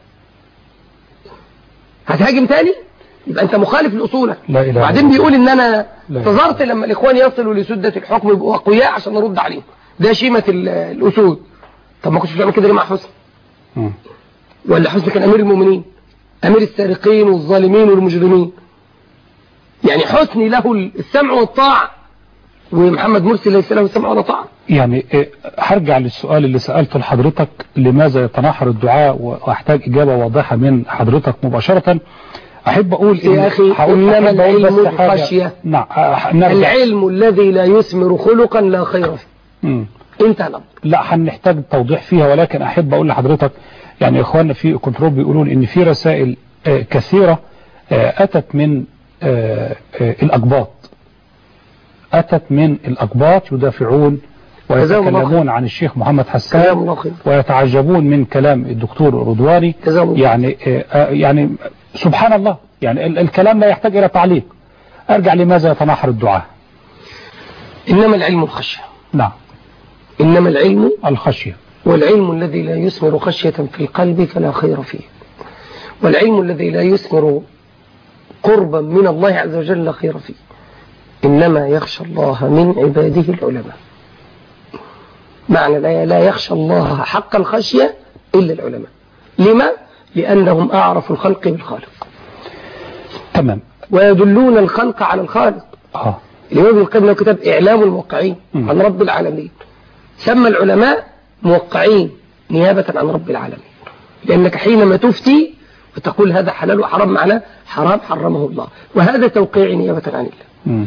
D: هتهاجم تاني يبقى انت مخالف لاصولك
B: لا إله إلا
D: وبعدين
B: الله.
D: بيقول ان انا
B: لا.
D: انتظرت لما الاخوان يصلوا لسدة الحكم يبقوا اقوياء عشان نرد عليهم ده شيمة ال- الاسود طب ما كنتش بتعمل كده ليه مع حسني
B: مم.
D: ولا حسني كان امير المؤمنين امير السارقين والظالمين والمجرمين يعني حسني له السمع والطاعة ومحمد مرسي ليس له السمع ولا طاعة
B: يعني إيه، هرجع للسؤال اللي سألته لحضرتك لماذا يتناحر الدعاء واحتاج إجابة واضحة من حضرتك مباشرة أحب أقول
D: يا
B: إن
D: أخي،
B: هقول-
D: إنما
B: أحب أقول
D: العلم
B: بس حاجة-
D: الخشية.
B: نعم أه، نرجع
D: العلم الذي لا يثمر خلقا لا خير فيه
B: مم.
D: انت الامر
B: لا هنحتاج توضيح فيها ولكن أحب أقول لحضرتك يعني إخواننا في كنترول بيقولون إن في رسائل آه، كثيرة آه، أتت من آه، آه، الأقباط أتت من الأقباط يدافعون
D: جزاهم الله
B: ويتكلمون عن الشيخ محمد حسان
D: جزاهم الله خير
B: ويتعجبون من كلام الدكتور رضواني
D: جزاهم الله
B: يعني آه، آه، يعني سبحان الله يعني ال- الكلام لا يحتاج إلى تعليق أرجع لماذا يتناحر الدعاء
D: انما العلم الخشية
B: نعم
D: انما العلم
B: الخشية
D: والعلم الذي لا يثمر خشية في القلب فلا خير فيه والعلم الذي لا يثمر قربا من الله عز وجل لا خير فيه إنما يخشى الله من عباده العلماء معنى لا لا يخشى الله حق الخشية إلا العلماء لما؟ لأنهم أعرف الخلق بالخالق
B: تمام
D: ويدلون الخلق على الخالق
B: اه
D: الإمام ابن القيم له كتاب إعلام الموقعين
B: مم.
D: عن رب العالمين سمى العلماء موقعين نيابة عن رب العالمين لأنك حينما تفتي وتقول هذا حلال وحرام معناه حرام حرمه الله وهذا توقيع نيابة عن الله
B: مم.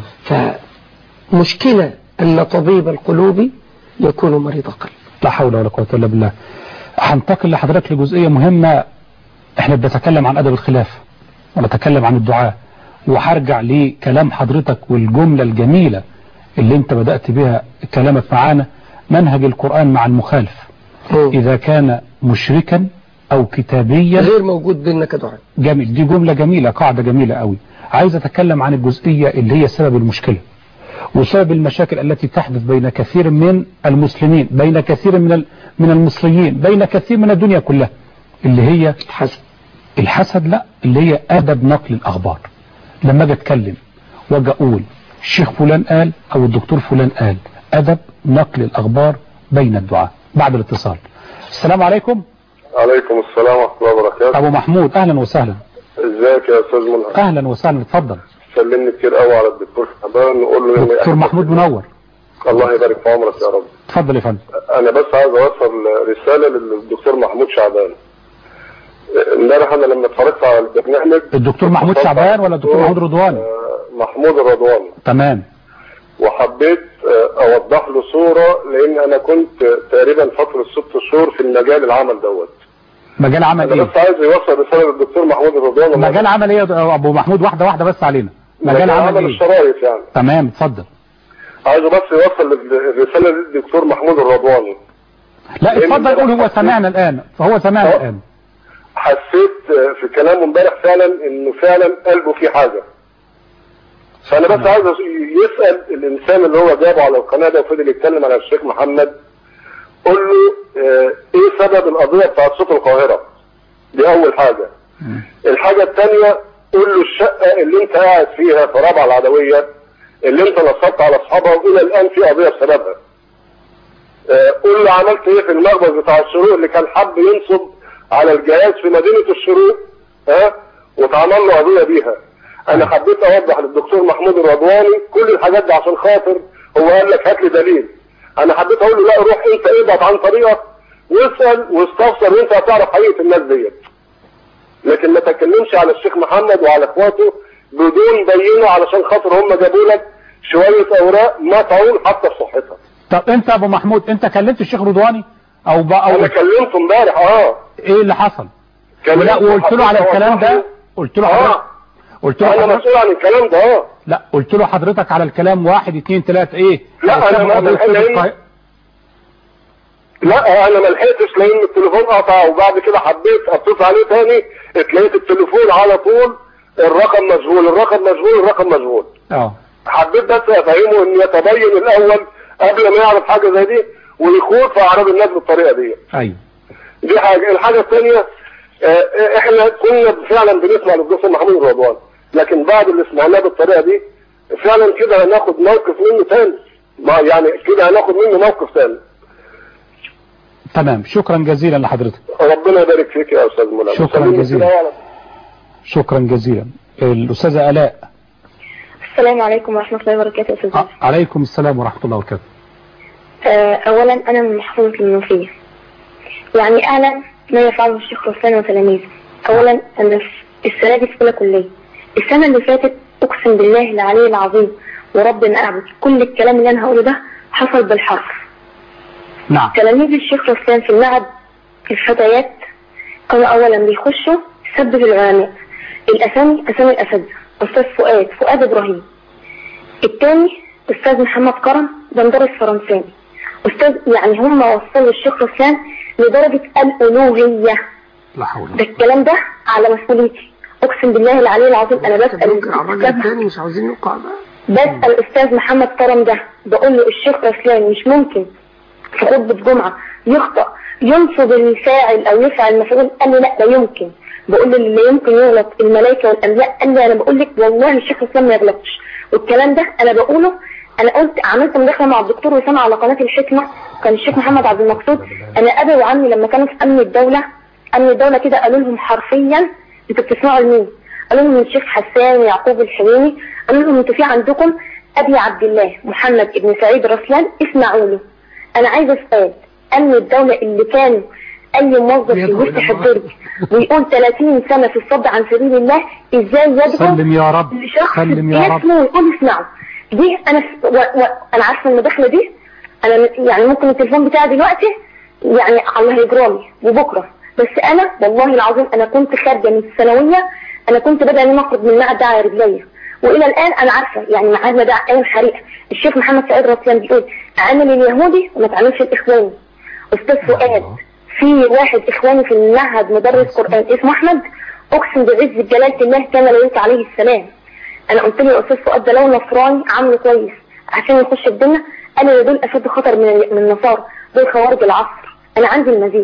D: فمشكلة أن طبيب القلوب يكون مريض قلب
B: لا حول ولا قوة إلا بالله هنتقل لحضرتك لجزئية مهمة احنا بنتكلم عن أدب الخلاف ونتكلم عن الدعاء وهرجع لكلام حضرتك والجملة الجميلة اللي انت بدأت بها كلامك معانا منهج القرآن مع المخالف إذا كان مشركا أو كتابيا
D: غير موجود بيننا كدعاء
B: جميل دي جملة جميلة قاعدة جميلة قوي عايز أتكلم عن الجزئية اللي هي سبب المشكلة وسبب المشاكل التي تحدث بين كثير من المسلمين بين كثير من ال- من المصريين بين كثير من الدنيا كلها اللي هي
D: الحسد
B: الحسد لا اللي هي أدب نقل الأخبار لما أجي أتكلم وأجي أقول الشيخ فلان قال أو الدكتور فلان قال أدب نقل الأخبار بين الدعاء بعد الاتصال السلام عليكم
H: عليكم السلام ورحمة الله وبركاته
B: أبو محمود أهلا وسهلا
H: ازيك يا استاذ منى
B: أهلا وسهلا اتفضل
H: سلمني كتير قوي على الدكتور شعبان وقول له اني
B: دكتور محمود منور
H: الله يبارك في عمرك يا رب
B: اتفضل يا فندم
H: انا بس عايز اوصل رسالة للدكتور محمود شعبان امبارح انا لما اتفرجت على البرنامج
B: الدكتور محمود شعبان ولا الدكتور محمود رضواني
H: آه، محمود الرضواني
B: تمام
H: وحبيت آه، اوضح له صورة لان انا كنت تقريبا فترة ست شهور في المجال العمل دوت
B: مجال عمل
H: انا
B: ايه
H: بس عايز يوصل رسالة للدكتور محمود الرضواني
B: مجال عمل ايه يا ابو محمود واحده واحده بس علينا مجال عمل ايه
H: الشرايط يعني
B: تمام اتفضل
H: عايزه بس يوصل الرسالة للدكتور محمود الرضواني
B: لا اتفضل قول هو سمعنا الان فهو سمعنا
H: أه.
B: الان
H: حسيت في كلامه امبارح فعلا انه فعلا قلبه فيه حاجة فانا بس عايز يسأل الانسان اللي هو جابه على القناة ده وفضل يتكلم على الشيخ محمد قول له اه ايه سبب القضية بتاعت صوت القاهرة دي اول حاجة الحاجة الثانية قول له الشقة اللي انت قاعد فيها في رابعة العدوية اللي انت نصبت على اصحابها والى الان في قضية بسببها اه قول له عملت ايه في المخبز بتاع الشروق اللي كان حب ينصب على الجهاز في مدينة الشروق ها واتعمل له قضية بيها انا حبيت اوضح للدكتور محمود الرضواني كل الحاجات دي عشان خاطر هو قال لك هات لي دليل انا حبيت اقول له لا روح انت ابعد عن طريقك واسال واستفسر وانت هتعرف حقيقه الناس ديت لكن ما تكلمش على الشيخ محمد وعلى اخواته بدون بينه علشان خاطر هم جابوا لك شويه اوراق ما تعول حتى في صحتها
B: طب انت يا ابو محمود انت كلمت الشيخ رضواني او بقى
H: انا كلمته امبارح اه
B: ايه اللي حصل
H: كلمته
B: ولا وقلت له على
H: حضرتك
B: الكلام ده
H: وضحله.
B: قلت له
H: اه
B: حضرتك قلت له
H: انا
B: حضرتك
H: مسؤول عن الكلام ده اه
B: لا قلت له حضرتك على الكلام واحد اتنين تلاتة ايه
H: لا، أنا
B: هتسمع
H: ما-
B: قضية
H: ما-
B: صوت
H: لأن-
B: القاهرة.
H: لا انا ما لحقتش لان التليفون قطع وبعد كده حبيت اتصل عليه تاني اتلاقيت التليفون على طول الرقم مشغول الرقم مشغول الرقم مشغول
B: اه
H: حبيت بس افهمه ان يتبين الاول قبل ما يعرف حاجه زي دي ويخوض في اعراض الناس بالطريقه دي
B: ايوه
H: دي حاجه الحاجه الثانيه آه، احنا كنا فعلا بنسمع للدكتور محمود رضوان لكن بعد اللي سمعناه بالطريقه دي فعلا كده هناخد موقف منه تاني ما يعني كده هناخد منه موقف تاني
B: تمام شكرا جزيلا لحضرتك
H: ربنا يبارك فيك يا استاذ منى
B: شكراً
H: سلمي
B: جزيلاً.
H: كده وعلى-
B: شكرا جزيلا الأستاذة آلاء
J: السلام عليكم ورحمة الله وبركاته يا أستاذ
B: ع- عليكم السلام ورحمة الله وبركاته
J: آه، أولا أنا من محافظة المنوفية يعني أعلم ما يفعله الشيخ رسلان وتلاميذه أولا أنا في السنة دي في أولى كلية السنة اللي فاتت أقسم بالله العلي العظيم ورب ما أعبد كل الكلام اللي أنا هقوله ده حصل بالحرف
B: نعم
J: تلاميذ الشيخ رسلان في المعهد الفتيات كانوا أولا بيخشوا سب في العلماء الأسامي أسامي الأساتذة أستاذ فؤاد فؤاد إبراهيم الثاني أستاذ محمد كرم ده مدرس فرنساوي أستاذ يعني هم وصلوا الشيخ رسلان لدرجة الألوهية
B: لا حول
J: ده الكلام ده على مسؤوليتي أقسم بالله العلي العظيم أنا بسأل
D: ممكن على الراجل
J: الأستاذ
D: الثاني مش عاوزين نوقع بقى
J: بسأل الأستاذ محمد كرم ده بقول له الشيخ رسلان مش ممكن في خطبة جمعة يخطأ ينصب الفاعل أو يفعل المفعول قال لي لا لا يمكن بقول له اللي لا يمكن يغلط الملائكة والأنبياء قال لي أنا بقول لك والله الشيخ رسلان ما يغلطش والكلام ده أنا بقوله أنا قلت عملت مداخلة مع الدكتور وسام على قناة الحكمة كان الشيخ محمد عبد المقصود أنا أبي وعمي لما كانوا في أمن الدولة أمن الدولة كده قالوا لهم حرفيا أنتوا بتسمعوا لمين؟ قالوا لهم الشيخ حسان ويعقوب الحويني قالوا لهم انتوا في عندكم ابي عبد الله محمد ابن سعيد رسلان اسمعوا له انا عايزه اسال امن الدوله اللي كانوا اي موظف يفتح الدرج ويقول 30 سنه في الصد عن سبيل الله ازاي يدعو
B: سلم يا رب
J: لشخص
B: سلم يا رب
J: اسمه ويقول اسمعوا دي انا و... و... انا عارفه المداخله دي انا يعني ممكن التليفون بتاعي دلوقتي يعني الله يجرامي وبكره بس انا والله العظيم انا كنت خارجه من الثانويه انا كنت بدأ ان أنا اخرج من المعهد ده على رجليا والى الان انا عارفه يعني معهدنا ده ايام حريقه الشيخ محمد سعيد رسلان بيقول عامل اليهودي وما تعملش الاخواني استاذ فؤاد في واحد اخواني في المعهد مدرس قران اسمه احمد اقسم بعز جلاله الله كان لا يوسع عليه السلام انا قلت له يا استاذ فؤاد ده لو نصراني عامله كويس عشان يخش الجنه قال لي دول اشد خطر من من النصارى دول خوارج العصر انا عندي المزيد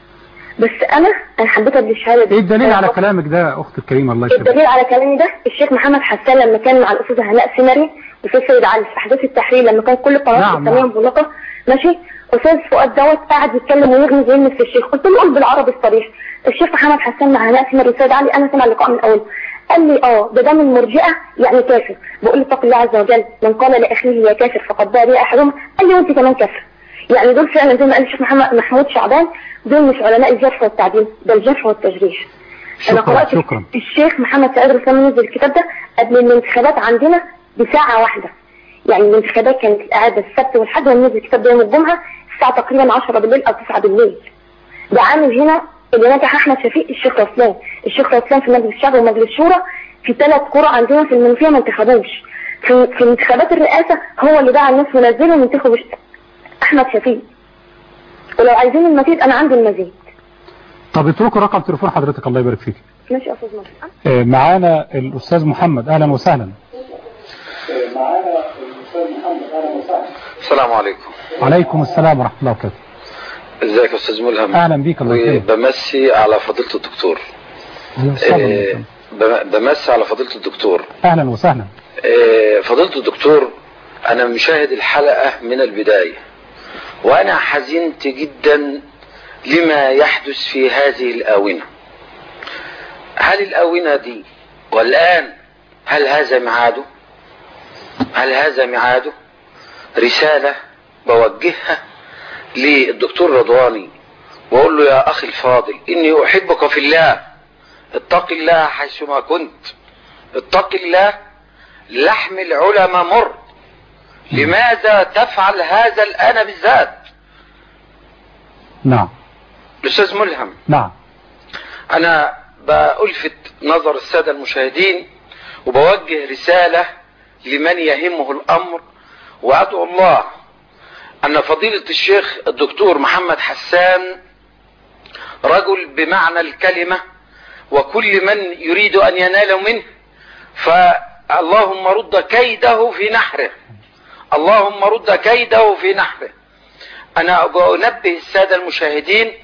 J: بس انا انا حبيت ادي الشهاده دي
B: ايه الدليل
J: أنا
B: على
J: خفت-
B: كلامك ده يا اخت الكريمة الله يسلمك
J: الدليل على كلامي ده الشيخ محمد حسان لما كان مع الاستاذه هناء سمري والاستاذ سيد علي في احداث التحرير لما كان كل القنوات
B: نعم،
J: الاسلاميه
B: نعم.
J: مغلقه ماشي استاذ فؤاد دوت قاعد يتكلم ويغمز ويلمس في الشيخ قلت له قول بالعربي الصريح الشيخ محمد حسان مع هناء سمري والسيد علي انا سمع اللقاء من اول قال لي اه ده ده من المرجئه يعني كافر بقول له اتق الله عز وجل من قال لاخيه يا كافر فقد باء به احدهم قال لي وانت كمان كافر يعني دول فعلا زي ما قال الشيخ محمد محمود شعبان دول مش علماء الجرح والتعديل ده الجرح والتجريح انا
B: شكرا
J: قرأت
B: شكرا
J: الشيخ محمد سعيد رسام نزل الكتاب ده قبل الانتخابات عندنا بساعة واحدة يعني الانتخابات كانت القعدة السبت والحد ونزل الكتاب ده يوم الجمعة الساعة تقريبا 10 بالليل أو 9 بالليل ده عامل هنا اللي نجح أحمد شفيق الشيخ رسلان الشيخ رسلان في مجلس الشعب ومجلس الشورى في ثلاث قرى عندنا في المنوفية ما انتخبوش في, في انتخابات الرئاسة هو اللي دعا الناس ونزلهم ينتخبوا أحمد شفيق ولو عايزين المزيد أنا عندي المزيد
B: طب اتركوا رقم تليفون حضرتك الله يبارك فيك
J: ماشي يا أستاذ مصر
B: آه، معانا الأستاذ محمد أهلا وسهلا
K: السلام عليكم
B: عليكم السلام ورحمة الله وبركاته
K: ازيك يا استاذ ملهم
B: أهلا بيك الله يكرمك
K: بمسي على فضيلة الدكتور
B: أهلا وسهلا.
K: آه، بم- بمسي على فضيلة الدكتور
B: أهلا وسهلا
K: آه، فضيلة الدكتور انا مشاهد الحلقة من البداية وانا حزنت جدا لما يحدث في هذه الاونة هل الاونة دي والان هل هذا ميعاده هل هذا ميعاده رسالة بوجهها للدكتور رضواني واقول له يا اخي الفاضل اني احبك في الله اتق الله حيثما كنت اتق الله لحم العلماء مر لماذا تفعل هذا الان بالذات
B: نعم
K: الاستاذ ملهم
B: نعم
K: انا بألفت نظر السادة المشاهدين وبوجه رسالة لمن يهمه الامر وادعو الله ان فضيلة الشيخ الدكتور محمد حسان رجل بمعنى الكلمة وكل من يريد ان ينال منه فاللهم رد كيده في نحره اللهم رد كيده في نحره انا انبه السادة المشاهدين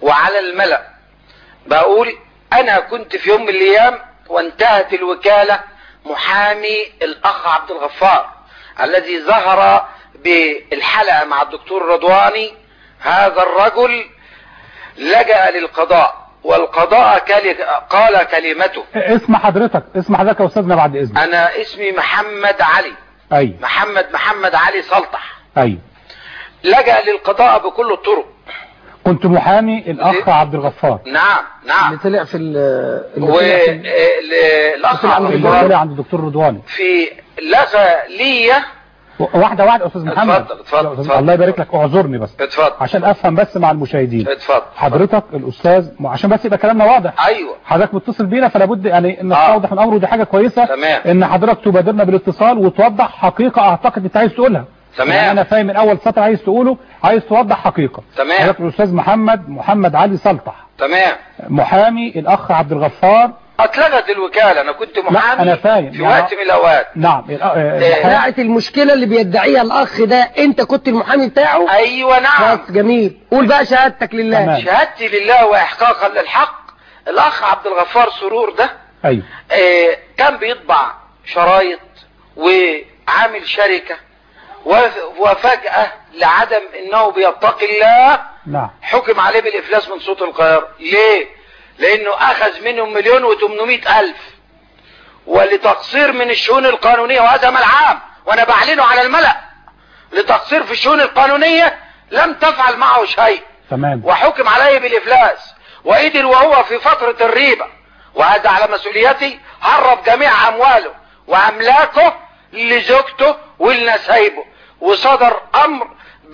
K: وعلى الملأ بقول انا كنت في يوم من الايام وانتهت الوكالة محامي الاخ عبد الغفار الذي ظهر بالحلقة مع الدكتور رضواني هذا الرجل لجأ للقضاء والقضاء كل- قال كلمته
B: اسم حضرتك اسم حضرتك يا استاذنا بعد اذنك
K: انا اسمي محمد علي
B: ايوه
K: محمد محمد علي سلطح
B: ايوه
K: لجأ للقضاء بكل الطرق
B: كنت محامي الاخ عبد الغفار
K: نعم نعم
D: اللي طلع في ال- اللي طلع في
K: والاخ عبد
B: اللي
K: الغفار
B: طلع عند الدكتور رضواني
K: في لغى لي
B: واحده واحده استاذ محمد
K: اتفضل، اتفضل،
B: يا أستاذ-
K: اتفضل.
B: الله يبارك لك اعذرني بس
K: اتفضل
B: عشان افهم بس مع المشاهدين
K: اتفضل
B: حضرتك الاستاذ عشان بس يبقى كلامنا واضح
K: ايوه
B: حضرتك متصل بينا فلا بد يعني ان
K: آه.
B: توضح الامر ودي حاجه كويسه
K: تمام.
B: ان حضرتك تبادرنا بالاتصال وتوضح حقيقه اعتقد انت عايز تقولها
K: تمام.
B: يعني انا فاهم من اول سطر عايز تقوله عايز توضح حقيقه
K: تمام.
B: حضرتك الاستاذ محمد محمد علي سلطح
K: تمام
B: محامي الاخ عبد الغفار
K: اتلغت الوكالة انا كنت محامي
B: أنا فاهم.
K: في
B: يعني-
K: وقت من الاوقات
B: نعم الأ- آه،
K: إيه.
D: ساعة المشكلة اللي بيدعيها الأخ ده أنت كنت المحامي بتاعه
K: ايوه نعم
D: بس جميل قول بقى شهادتك لله
B: تمام.
K: شهادتي لله واحقاقا للحق الاخ عبد الغفار سرور ده
B: ايوه
K: آه، كان بيطبع شرايط وعامل شركة وف- وفجأة لعدم انه بيتقي الله
B: نعم
K: حكم عليه بالافلاس من صوت القاهرة ليه لانه اخذ منهم مليون وتمنمائة الف ولتقصير من الشؤون القانونية وهذا ملعام وانا بعلنه على الملأ لتقصير في الشؤون القانونية لم تفعل معه شيء
B: تمام
K: وحكم عليه بالإفلاس وقدر وهو في فترة الريبة وهذا على مسؤوليتي هرب جميع أمواله وأملاكه لزوجته ولنسايبه وصدر أمر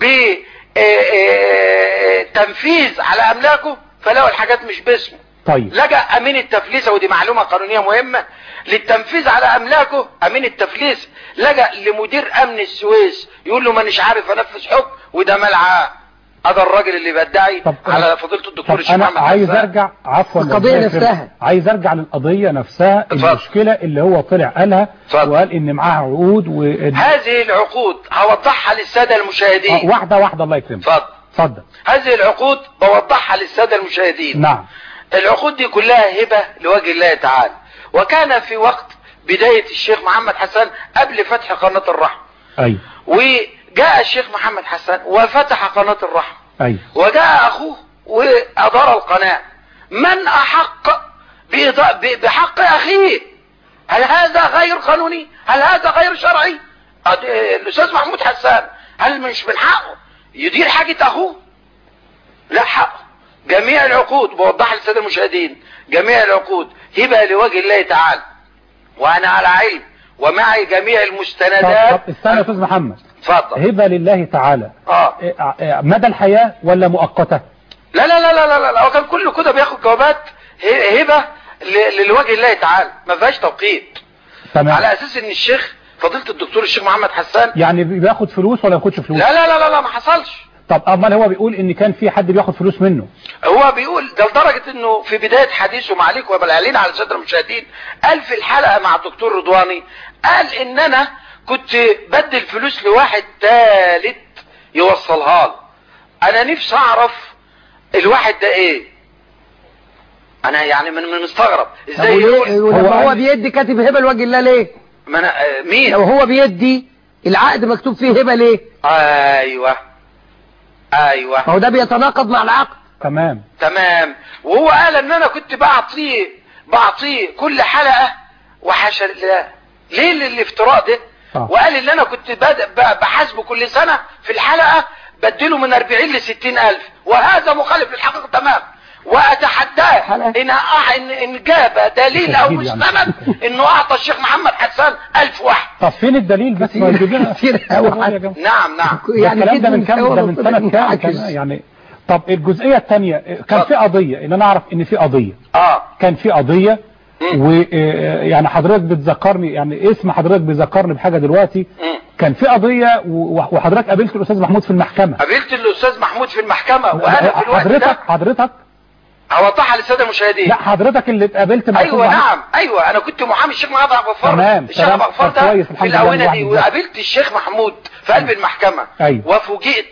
K: بتنفيذ على أملاكه فلقوا الحاجات مش باسمه
B: طيب
K: لجأ أمين التفليس ودي معلومة قانونية مهمة للتنفيذ على أملاكه أمين التفليس لجأ لمدير أمن السويس يقول له مانيش عارف أنفذ حكم وده ملعاه هذا الراجل اللي بيدعي
B: طب-
K: على فضيلة الدكتور
B: طب
K: الشيخ
B: انا
K: محمد
B: عايز
K: حسان.
B: ارجع عفوا
D: القضية
B: ربنا يكرمك.
D: نفسها.
B: عايز ارجع للقضيه نفسها
K: اتفضل.
B: المشكله اللي هو طلع قالها
K: اتفضل.
B: وقال ان معاها عقود و...
K: هذه العقود هوضحها للسادة
B: آه،
K: المشاهدين
B: واحده واحده الله يكرمك
K: اتفضل
B: اتفضل
K: هذه العقود بوضحها للسادة المشاهدين
B: نعم
K: العقود دي كلها هبة لوجه الله تعالى وكان في وقت بداية الشيخ محمد حسان قبل فتح قناة الرحمة
B: ايوه
K: وجاء الشيخ محمد حسان وفتح قناة الرحمة
B: ايوه
K: وجاء اخوه وادار القناة من احق بإضاء- ب- بحق اخيه هل هذا غير قانوني هل هذا غير شرعي أد- الاستاذ محمود حسان هل مش من حقه يدير حاجة اخوه لا حقه جميع العقود بوضح للسادة المشاهدين جميع العقود هبة لوجه الله تعالى وانا على علم ومعي جميع
B: طب,
K: المستندات
B: طب استنى يا استاذ محمد
K: اتفضل
B: هبه لله تعالى
K: اه
B: إيه، إيه، مدى الحياه ولا مؤقته
K: لا لا لا لا لا لا, لا. هو كان كله كده بياخد جوابات ه- هبة ل- لوجه الله تعالى ما فيهاش توقيت
B: تمام
K: على اساس ان الشيخ فضيلة الدكتور الشيخ محمد حسان
B: يعني بياخد فلوس ولا ما ياخدش فلوس
K: لا لا لا لا, لا ما حصلش
B: طب امال هو بيقول ان كان في حد بياخد فلوس منه
K: هو بيقول ده لدرجة انه في بداية حديثه مع عليك وبالعلين على سادة المشاهدين قال في الحلقة مع الدكتور رضواني قال ان انا كنت بدل فلوس لواحد ثالث يوصلها له انا نفسي اعرف الواحد ده ايه انا يعني من من مستغرب
D: طب
K: ازاي
D: وليه
K: يقول
D: لما
B: هو
D: هو
B: قال-
D: بيدي كاتب هبة لوجه الله ليه
K: ما أنا آه، مين
D: لو هو بيدي العقد مكتوب فيه هبة ليه
K: ايوه ايوه
D: ما هو ده بيتناقض مع العقد
B: تمام
K: تمام وهو قال ان انا كنت بعطيه بعطيه كل حلقة وحاشا لله ليه ال- الافتراء ده
B: آه.
K: وقال ان انا كنت بد- ب- بحاسبه كل سنة في الحلقة بديله من 40 ل 60 الف وهذا مخالف للحقيقة تمام واتحداه
D: حلقة.
K: ان أع- ان ان جاب دليل او
B: تسجيل يعني.
K: مستند انه اعطى الشيخ محمد حسان الف واحد
B: طب فين الدليل بس ما يجيب لنا
D: كتير
B: أنا
D: أوي
B: بقول يا
D: حد.
B: جماعة.
K: نعم نعم
B: ده
D: يعني
B: الكلام ده
D: كده
B: من كام ده من
D: طلع
B: سنة كام
D: منعكس.
B: كان- يعني طب الجزئية الثانية كان في قضية ان انا اعرف ان في قضية
K: اه
B: كان في قضية ويعني حضرتك بتذكرني يعني اسم حضرتك بيذكرني بحاجة دلوقتي
K: مم.
B: كان في قضية و- وحضرتك قابلت الاستاذ محمود في المحكمة
K: قابلت الاستاذ محمود في المحكمة وانا في الوقت
B: حضرتك
K: ده
B: حضرتك
K: هوضحها للسادة المشاهدين
B: لا حضرتك اللي اتقابلت مع
K: ايوه
B: الأستاذ محمود.
K: نعم ايوه انا كنت محامي الشيخ محمد عبد الغفار
B: تمام،
K: الشيخ
B: تمام.
K: عبد الغفار
B: طب
K: ده
B: كويس،
K: في
B: الحمد لله
K: الاونه
B: الواحد
K: دي
B: بالذات.
K: وقابلت الشيخ محمود في قلب المحكمة
B: أيوة.
K: وفوجئت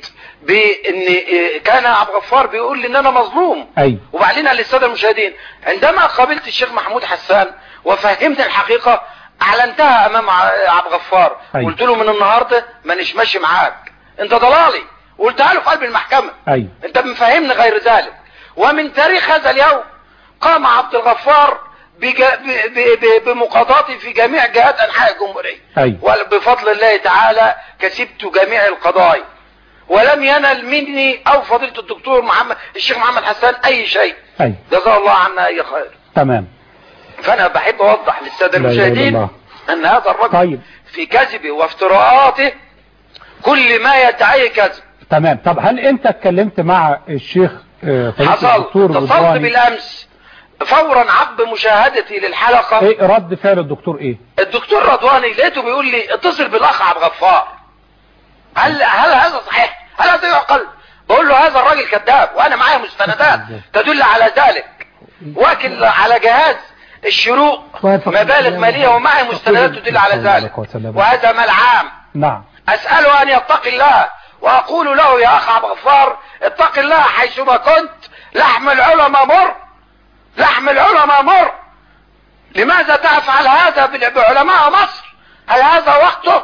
K: بان آه، كان عبد الغفار بيقول لي ان انا مظلوم
B: اي
K: وبعدين للساده المشاهدين عندما قابلت الشيخ محمود حسان وفهمت الحقيقه اعلنتها امام ع- عبد الغفار
B: أي.
K: قلت له من النهارده مانيش ماشي معاك انت ضلالي وقلتها له في قلب المحكمه
B: اي
K: انت مفهمني غير ذلك ومن تاريخ هذا اليوم قام عبد الغفار بجا- ب- ب- ب- بمقاضاتي في جميع جهات انحاء الجمهوريه
B: اي
K: وبفضل الله تعالى كسبت جميع القضايا ولم ينل مني او فضيله الدكتور محمد الشيخ محمد حسان اي شيء
B: اي
K: جزاه الله عنا اي خير
B: تمام
K: فانا بحب اوضح للساده
B: لا إله إلا
K: المشاهدين
B: الله.
K: ان هذا الرجل
B: طيب
K: في كذبه وافتراءاته كل ما يدعيه كذب
B: تمام طب هل انت اتكلمت مع الشيخ آه، فضيلة
K: حصل
B: الدكتور
K: اتصلت
B: رضواني
K: بالامس فورا عقب مشاهدتي للحلقه
B: ايه رد فعل الدكتور ايه
K: الدكتور رضواني لقيته بيقول لي اتصل بالاخ عبد الغفار هل هل هذا صحيح؟ هل هذا يعقل؟ بقول له هذا الراجل كذاب وانا معايا مستندات تدل على ذلك واكل على جهاز الشروق مبالغ ماليه ومعي مستندات تدل على ذلك وهذا مال عام
B: نعم
K: اساله ان يتقي الله واقول له يا اخ عبد الغفار اتق الله حيثما كنت لحم العلماء مر لحم العلماء مر لماذا تفعل هذا بال- بعلماء مصر هل هذا وقته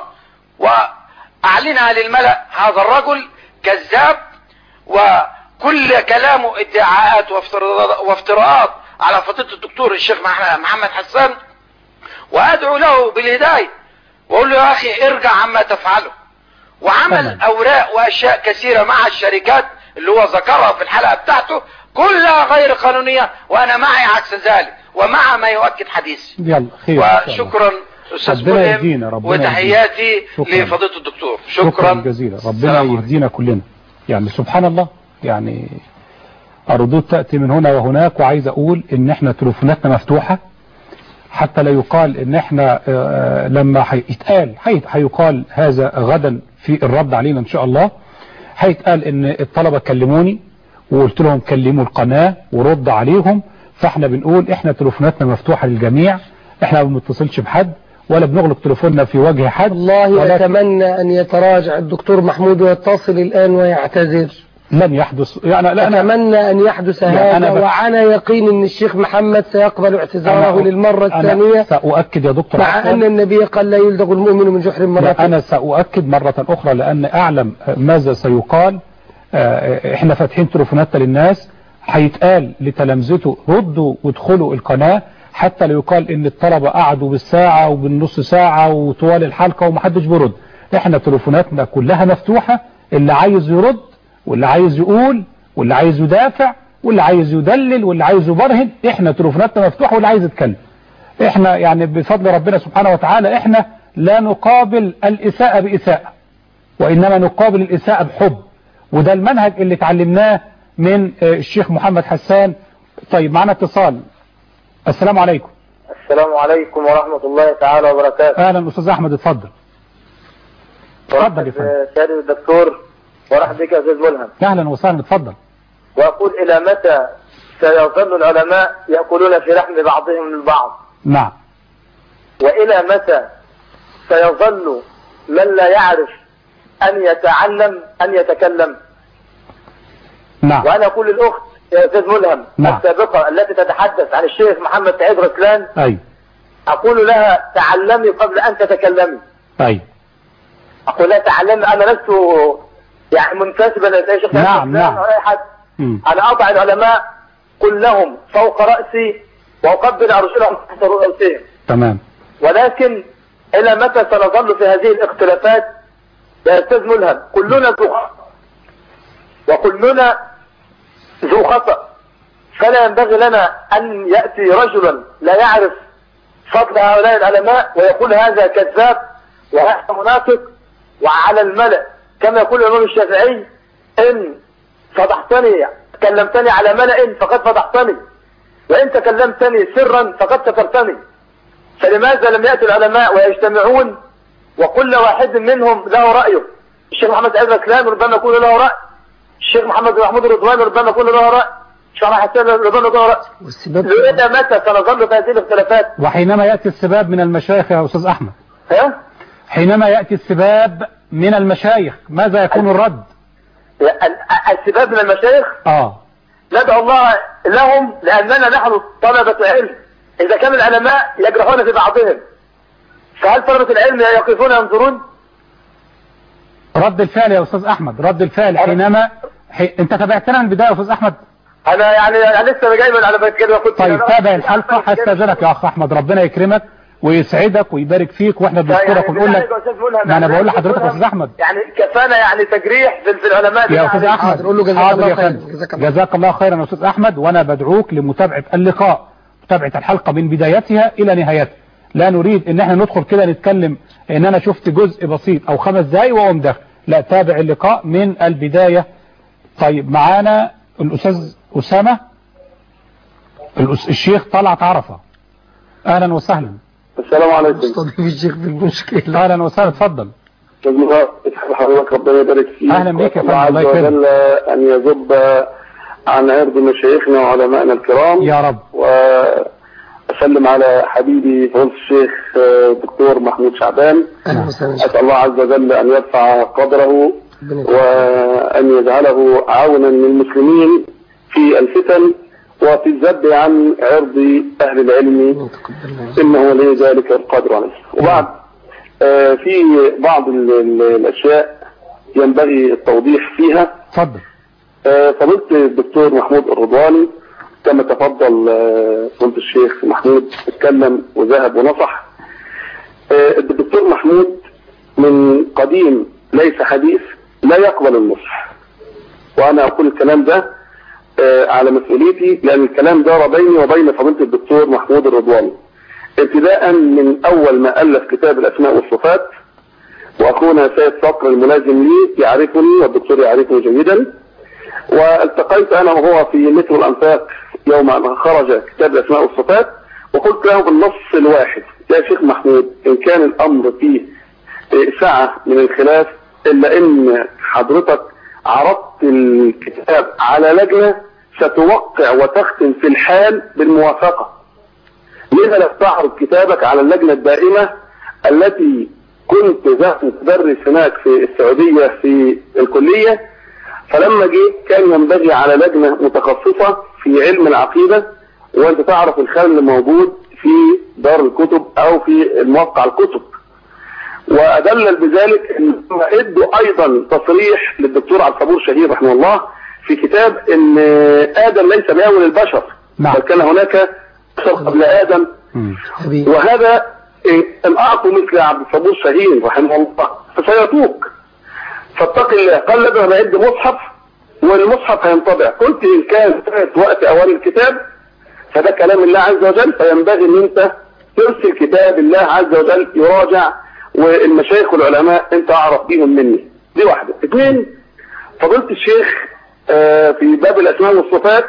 K: واعلنها للملأ هذا الرجل كذاب وكل كلامه ادعاءات وافتراض- وافتراءات على فضيلة الدكتور الشيخ مح- محمد حسان وادعو له بالهداية واقول له يا اخي ارجع عما تفعله وعمل اوراق واشياء كثيرة مع الشركات اللي هو ذكرها في الحلقة بتاعته كلها غير قانونية وانا معي عكس ذلك ومع ما يؤكد حديثي
B: يلا خير إن شاء الله.
K: وشكرا استاذ
B: ربنا يهدينا،
K: ملهم
B: ربنا
K: وتحياتي
B: شكراً.
K: لفضيلة الدكتور
B: شكرا
K: شكرا
B: جزيلا ربنا يهدينا كلنا يعني سبحان الله يعني الردود تأتي من هنا وهناك وعايز اقول ان احنا تليفوناتنا مفتوحة حتى لا يقال ان احنا آه، لما هيتقال هي- هيقال هذا غدا في الرد علينا ان شاء الله هيتقال ان الطلبة كلموني وقلت لهم كلموا القناة ورد عليهم فاحنا بنقول احنا تليفوناتنا مفتوحة للجميع احنا ما بنتصلش بحد ولا بنغلق تليفوننا في وجه حد
D: والله
B: ولكن
D: أتمنى أن يتراجع الدكتور محمود ويتصل الآن ويعتذر
B: لن يحدث يعني لا انا
D: أتمنى أن يحدث
B: لا، أنا
D: هذا
B: بس-
D: وعلى يقين أن الشيخ محمد سيقبل اعتذاره
B: أنا-
D: للمرة
B: أنا
D: الثانية
B: سأؤكد يا دكتور
D: مع
B: عفواً.
D: أن النبي قال لا يلدغ المؤمن من جحر
B: لا،
D: مرتين
B: أنا سأؤكد مرة أخرى لأن أعلم ماذا سيقال آه، إحنا فاتحين تليفوناتنا للناس هيتقال لتلامذته ردوا وادخلوا القناة حتى لا يقال إن الطلبة قعدوا بالساعة وبالنص ساعة وطوال الحلقة ومحدش بيرد إحنا تليفوناتنا كلها مفتوحة اللي عايز يرد واللي عايز يقول واللي عايز يدافع واللي عايز يدلل واللي عايز يبرهن إحنا تليفوناتنا مفتوحة واللي عايز يتكلم احنا يعني بفضل ربنا سبحانه وتعالى احنا لا نقابل الإساءة بإساءة وإنما نقابل الإساءة بحب وده المنهج اللي اتعلمناه من آه، الشيخ محمد حسان طيب معنا اتصال السلام عليكم
C: السلام عليكم ورحمة الله تعالى وبركاته
B: اهلا استاذ احمد اتفضل اتفضل يا فندم
C: سيادة الدكتور ورحب بك يا أستاذ ملهم
B: اهلا وسهلا اتفضل
C: وأقول إلى متى سيظل العلماء يأكلون في لحم بعضهم البعض
B: نعم
C: وإلى متى سيظل من لا يعرف أن يتعلم أن يتكلم
B: نعم
C: وأنا أقول للأخت يا أستاذ ملهم
B: نعم.
C: السابقة التي تتحدث عن الشيخ محمد سعيد رسلان
B: اي
C: أقول لها تعلمي قبل أن تتكلمي
B: اي
C: أقول لها تعلمي أنا لست يعني منتسبا لأي شيخ
B: نعم،
C: رسلان
B: نعم.
C: أو أي حد
B: مم.
C: أنا أضع العلماء كلهم فوق رأسي وأقبل أرجلهم تحت رؤوسهم
B: تمام
C: ولكن إلى متى سنظل في هذه الاختلافات يا أستاذ ملهم كلنا ذو خطأ وكلنا ذو خطأ فلا ينبغي لنا أن يأتي رجلا لا يعرف فضل هؤلاء العلماء ويقول هذا كذاب وهذا منافق وعلى الملأ كما يقول الإمام الشافعي إن فضحتني كلمتني على ملأ فقد فضحتني وإن تكلمتني سرا فقد سترتني فلماذا لم يأتي العلماء ويجتمعون وكل واحد منهم له رأيه الشيخ محمد سعيد الكلام ربما يكون له رأي الشيخ محمد بن محمود الرضوان ربما يكون له رأي الشيخ محمد حسين ربما يكون له رأي لإلى متى سنظل في هذه الاختلافات
B: وحينما يأتي السباب من المشايخ يا استاذ احمد
C: ها
B: حينما يأتي السباب من المشايخ ماذا يكون الرد
C: الشباب من المشايخ
B: اه
C: ندعو الله لهم لأننا نحن طلبة علم إذا كان العلماء يجرحون في بعضهم فهل طلبة العلم يقفون ينظرون؟
B: رد الفعل يا استاذ احمد رد الفعل حينما حي... انت تابعتنا من البدايه يا استاذ احمد
C: أنا يعني أنا لسه جاي من على بيت كده كنت
B: طيب تابع الحلقه هستاذنك يا اخ احمد ربنا يكرمك ويسعدك ويبارك فيك واحنا بنشكرك ونقول لك ما انا بقول لحضرتك يا استاذ احمد
C: يعني كفانا يعني تجريح في في العلماء
B: يا استاذ احمد
D: حاضر، قول له جزاك
B: حاضر
D: الله
B: يا
D: خير.
B: فندم.
D: جزاك الله.
B: جزاك الله خيرا يا استاذ احمد وانا بدعوك لمتابعه اللقاء متابعه الحلقه من بدايتها الى نهايتها لا نريد ان احنا ندخل كده نتكلم ان انا شفت جزء بسيط او خمس دقايق واقوم داخل لا تابع اللقاء من البدايه طيب معانا الاستاذ اسامه الأس- الشيخ طلعت عرفه اهلا وسهلا
H: السلام عليكم
D: مستضيف الشيخ بالمشكلة
B: اهلا وسهلا اتفضل
H: جزاك حضرتك ربنا يبارك فيك
B: أهلا بيك يا
H: الله
B: فندم، الله
H: عز
B: يكرمك.
H: وجل أن يذب عن عرض مشايخنا وعلمائنا الكرام
B: يا رب
H: وأسلم على حبيبي فضيلة الشيخ آه، دكتور محمود شعبان
D: أهلا وسهلا
H: أسأل الله عز وجل أن يرفع قدره
D: ربنا يكرمك.
H: وأن يجعله عونا للمسلمين في الفتن وفي الذب عن عرض أهل العلم إنه ولي ذلك القادر عليه وبعد آه، في بعض ال- ال- الأشياء ينبغي التوضيح فيها
B: اتفضل
H: آه، فضيلة الدكتور محمود الرضواني كما تفضل آه، فضيلة الشيخ محمود اتكلم وذهب ونصح آه، الدكتور محمود من قديم ليس حديث لا يقبل النصح وانا اقول الكلام ده آه، على مسؤوليتي لان الكلام ده بيني وبين فضيلة الدكتور محمود الرضواني ابتداء من اول ما الف كتاب الاسماء والصفات واخونا سيد صقر الملازم لي يعرفني والدكتور يعرفني جيدا والتقيت انا وهو في مترو الانفاق يوم ان خرج كتاب الاسماء والصفات وقلت له بالنص الواحد يا شيخ محمود ان كان الامر فيه سعة من الخلاف الا ان حضرتك عرضت الكتاب على لجنة ستوقع وتختم في الحال بالموافقة لذا لا تعرض كتابك على اللجنة الدائمة التي كنت ذات تدرس هناك في السعودية في الكلية فلما جيت كان ينبغي على لجنة متخصصة في علم العقيدة وانت تعرف الخلل اللي موجود في دار الكتب او في الموقع الكتب وادلل بذلك ان هم ادوا ايضا تصريح للدكتور عبد الصبور شهير رحمه الله في كتاب ان ادم ليس باول البشر
B: نعم.
H: بل كان هناك بشر قبل ادم
B: مم.
D: حبيبي
H: وهذا إيه، ان اعطوا مثل عبد الصبور شهير رحمه الله فسيطوق فاتق الله قال لازم انا ادي مصحف والمصحف هينطبع قلت ان كان فات وقت اوان الكتاب فده كلام الله عز وجل فينبغي ان انت ترسل كتاب الله عز وجل يراجع والمشايخ والعلماء انت اعرف بيهم مني دي واحدة اثنين فضلت الشيخ آه، في باب الاسماء والصفات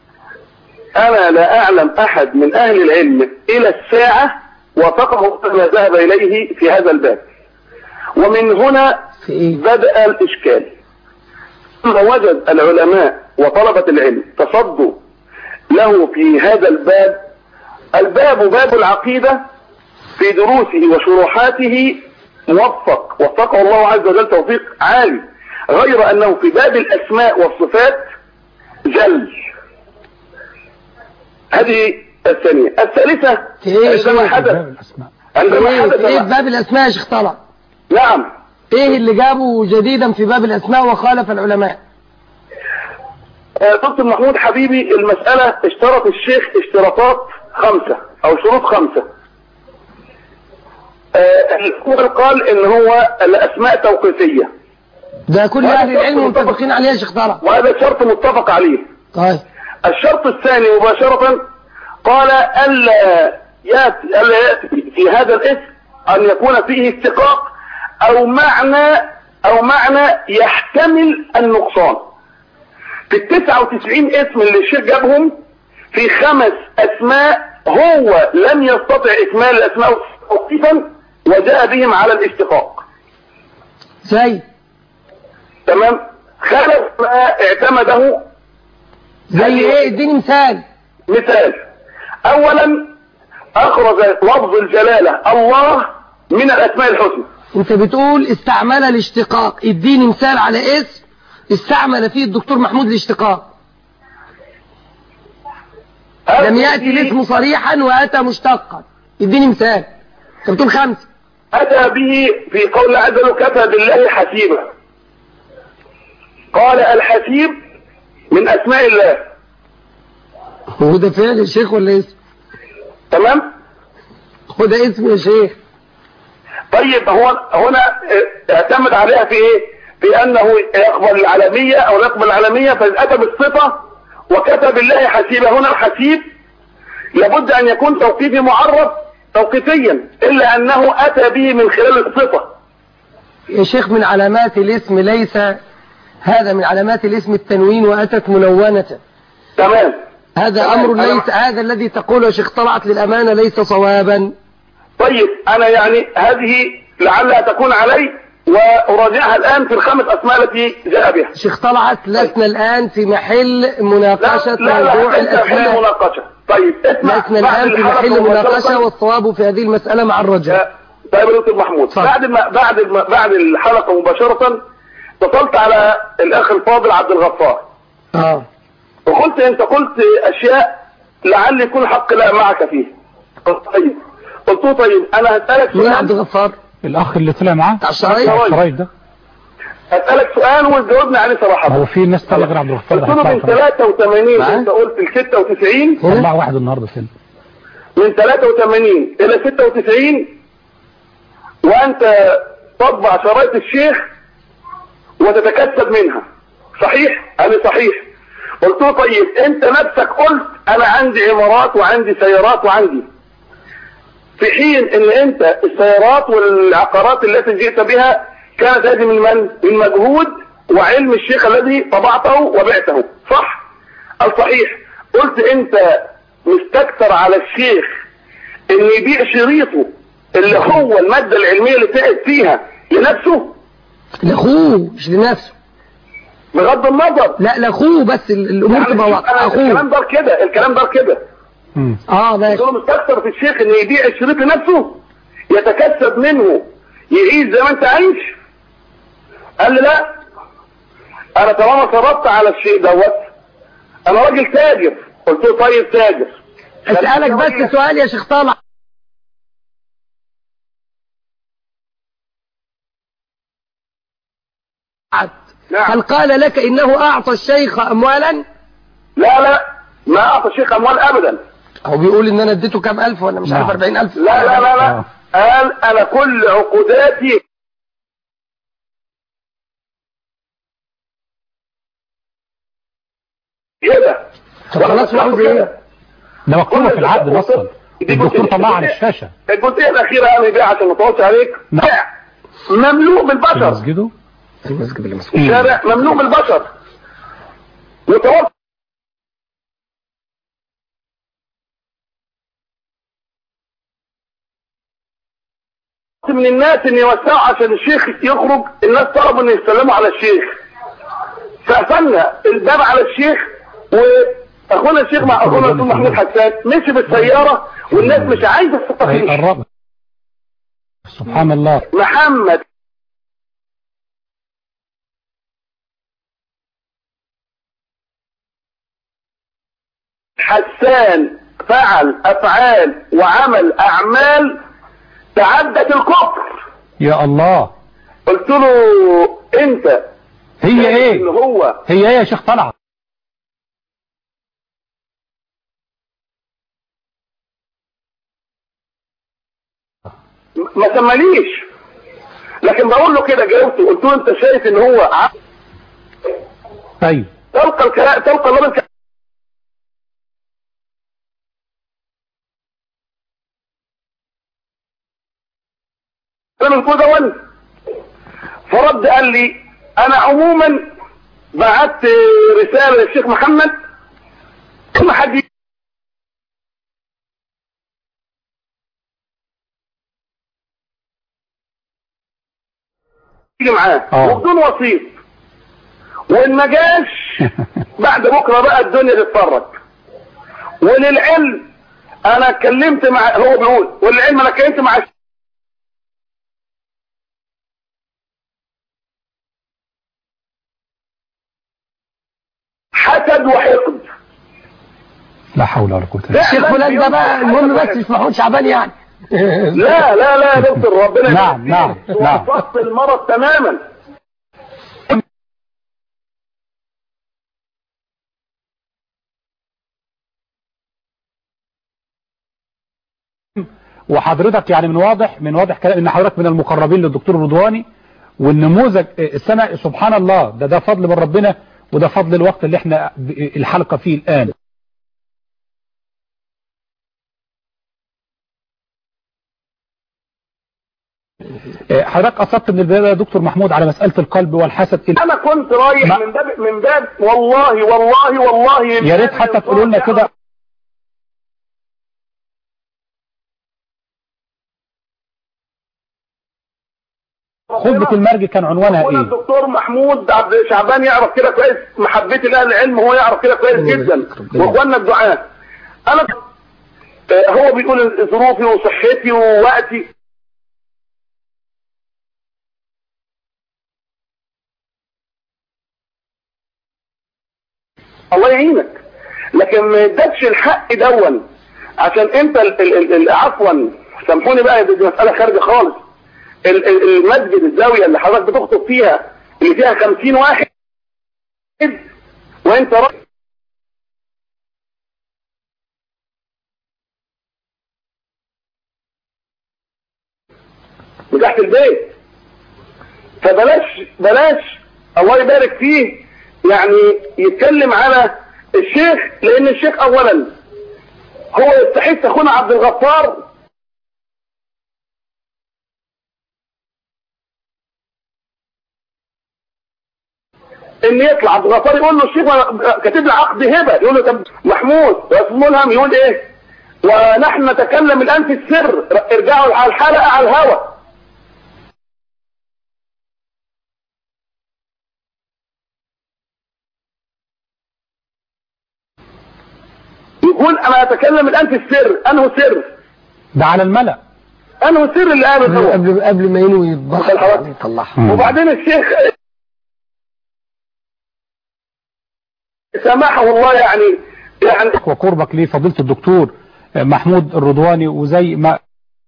H: انا لا اعلم احد من اهل العلم الى الساعة وافقه ما ذهب اليه في هذا الباب ومن هنا
D: في ايه
H: بدأ الإشكال ثم وجد العلماء وطلبة العلم تصدوا له في هذا الباب الباب باب العقيدة في دروسه وشروحاته موفق وفقه الله عز وجل توفيق عالي غير أنه في باب الأسماء والصفات جل هذه الثانية الثالثة
D: في ايه يا شيخ؟
H: عندما حدث
B: باب الاسماء
H: عندما
D: ايه
H: حدث
D: في ايه في باب الاسماء يا شيخ طلع
H: نعم
D: ايه اللي جابه جديدا في باب الاسماء وخالف العلماء
H: آه، دكتور محمود حبيبي المسألة اشترط الشيخ اشتراطات خمسة او شروط خمسة آه، الأول قال ان هو الاسماء توقيفية
D: ده كل
H: وهذا
D: اهل العلم
H: شرط
D: متفقين عليه يا شيخ طلع
H: وهذا شرط متفق عليه
D: طيب
H: الشرط الثاني مباشرة قال ألا يأتي, ألا يأتي في هذا الاسم أن يكون فيه استقاق أو معنى أو معنى يحتمل النقصان في التسعة وتسعين اسم اللي الشيخ جابهم في خمس أسماء هو لم يستطع إكمال الأسماء توقيفا وجاء بهم على الاستقاق
D: زي
H: تمام خلف ما اعتمده
D: زي ايه اديني مثال
H: مثال اولا اخرج لفظ الجلالة الله من الاسماء الحسنى
D: انت بتقول استعمل الاشتقاق اديني مثال على اسم استعمل فيه الدكتور محمود الاشتقاق لم يأتي الاسم صريحا وأتى مشتقا اديني مثال انت بتقول خمسة
H: أتى به في قول عز وجل كفى بالله حسيبا قال الحسيب من أسماء الله
D: هو ده فعل يا شيخ ولا اسم
H: تمام
D: هو ده اسم يا شيخ
H: طيب هو هنا اعتمد عليها في ايه في انه يقبل العالمية او يقبل العالمية فاتى بالصفة وكتب بالله حسيبا هنا الحسيب لابد ان يكون توقيفي معرف توقيفيا الا انه اتى به من خلال الصفة
D: يا شيخ من علامات الاسم ليس هذا من علامات الاسم التنوين وأتت منونة
H: تمام
D: هذا
H: تمام.
D: أمر
H: أنا-
D: ليس هذا الذي تقوله يا شيخ طلعت للأمانة ليس صوابا
H: طيب انا يعني هذه لعلها تكون علي وأراجعها الآن في الخمس أسماء التي جاء بها
D: شيخ طلعت لسنا الآن في محل مناقشة
H: لا لا
D: موضوع
H: أنت محل
D: الأسماء
H: مناقشة طيب اسمع
D: لسنا
H: بعد
D: الآن في
H: الحلقة
D: محل مناقشة
H: مباشرة-
D: والصواب في هذه المسألة مع الرجل
H: طيب يا دكتور محمود
D: اتفضل.
H: بعد ما بعد ما بعد الحلقة مباشرة اتصلت على الأخ الفاضل عبد الغفار
D: اه
H: وقلت أنت قلت أشياء لعل يكون الحق لا معك فيه قلت طيب قلت له طيب أنا هسألك
D: مين
H: سؤال
D: عبد الغفار
B: الاخ اللي طلع معاه
D: بتاع الشرايط
B: بتاع الشرايط ده
H: هسألك سؤال وتجاوبني عليه صراحة
B: هو في ناس تانية غير عبد الغفار
H: قلت له من
B: هيطلعوا
H: 83
D: معاه؟
H: انت قلت ل 96
B: طلع واحد النهارده سنة
H: من 83 الى 96 وانت تطبع شرايط الشيخ وتتكسب منها صحيح انا صحيح قلت له طيب انت نفسك قلت انا عندي عمارات وعندي سيارات وعندي في حين ان انت السيارات والعقارات التي جئت بها كانت هذه من من؟ من مجهود وعلم الشيخ الذي طبعته وبعته صح؟ الصحيح قلت انت مستكتر على الشيخ ان يبيع شريطه اللي هو المادة العلمية اللي تعب فيها لنفسه
D: لاخوه مش لنفسه
H: بغض النظر
D: لا لاخوه بس ال- الامور
H: يعني
D: تبقى
H: شوف
D: واضحه
H: أنا
D: اخوه
H: الكلام ده كده الكلام ده كده
B: مم.
D: اه ماشي
H: هو مستكتر في الشيخ ان يبيع الشريط لنفسه يتكسب منه يعيش زي ما انت عايش قال لي لا انا طالما صرفت على الشيء دوت انا راجل تاجر قلت له طيب تاجر
D: اسالك بس سؤال يا شيخ طلعت
H: نعم.
D: هل قال لك انه اعطى الشيخ اموالا
H: لا لا ما اعطى الشيخ اموال ابدا
D: هو بيقول ان انا اديته كام الف ولا مش عارف
B: نعم.
D: 40 الف
H: لا لا لا لا
B: آه.
H: قال انا كل عقوداتي كده
D: طب خلاص
H: وأنا
D: وعاوز ايه
B: ده مكتوبة في العقد نصا الدكتور طلعها على الشاشة
H: الجزئيه الاخيره قال بيع عشان ما اطولش عليك
B: نعم.
H: بيع مملوء
B: في
H: بالبشر
B: مسجده
D: المسجد اللي مسؤول
H: شارع مملوء بالبشر وتوفى من الناس ان يوسعوا عشان الشيخ يخرج الناس طلبوا ان يسلموا على الشيخ فقفلنا الباب على الشيخ واخونا الشيخ مع اخونا الدكتور محمود حسان مشي بالسياره والناس مش عايزه تستفيد
B: هيقربك سبحان الله
H: محمد حسان فعل افعال وعمل اعمال تعدت الكفر
B: يا الله
H: قلت له انت
B: هي
H: اللي
B: ايه
H: هو
B: هي ايه يا شيخ طلعت
H: ما سماليش لكن بقول له كده جاوبته قلت له انت شايف ان هو ع-
B: ايوه
H: تلقى الكلام تلقى اللبن ك- كلام الكود اول فرد قال لي انا عموما بعت رسالة للشيخ محمد ثم حد يجي معاه
B: آه.
H: وبدون وسيط وان ما جاش بعد بكره بقى الدنيا تتفرج وللعلم انا اتكلمت مع هو بيقول وللعلم انا اتكلمت مع حسد وحقد
B: لا حول ولا قوة الا
D: الشيخ فلان ده بقى المهم بس مش محمود شعبان يعني
H: لا لا لا يا دكتور ربنا
B: نعم، نعم، نعم.
H: وصفت المرض تماما
B: وحضرتك يعني من واضح من واضح كلام ان حضرتك من المقربين للدكتور الرضواني والنموذج السنة سبحان الله ده ده فضل من ربنا وده فضل الوقت اللي احنا ب- الحلقة فيه الآن آه، حضرتك أصبت من البداية يا دكتور محمود على مسألة القلب والحسد
H: انا كنت رايح
B: ما-
H: من باب من باب والله والله والله من
B: يا ريت
H: باب
B: حتى تقولوا لنا
H: الإنصاف
B: كده خطبة المرج كان عنوانها
H: وانا
B: ايه
H: الدكتور محمود عبد شعبان يعرف كده كويس محبتي لاهل العلم هو يعرف كده كويس جدا واخواننا الدعاء انا آه، هو بيقول ظروفي وصحتي ووقتي الله يعينك لكن ما ادكش الحق دون عشان انت ال- ال- ال- عفوا سامحوني بقى دي مساله خارجه خالص ال- ال- المسجد الزاويه اللي حضرتك بتخطب فيها اللي فيها 50 واحد وانت راجل تحت البيت فبلاش بلاش الله يبارك فيه يعني يتكلم على الشيخ لان الشيخ اولا هو يستحق اخونا عبد الغفار ان يطلع عبد الغفار يقول له الشيخ أنا كاتب لي عقد هبه يقول له طب محمود يا ملهم يقول ايه ونحن نتكلم الان في السر ارجعوا على الحلقه على الهوى يقول انا اتكلم الان في السر انه سر
B: ده على الملأ
H: انه سر اللي قاله هو
D: قبل قبل ما ينوي يتبخر يعني يطلعها
H: وبعدين الشيخ سامحه الله يعني يعني
B: وقربك ليه فضيلة الدكتور محمود الرضواني وزي ما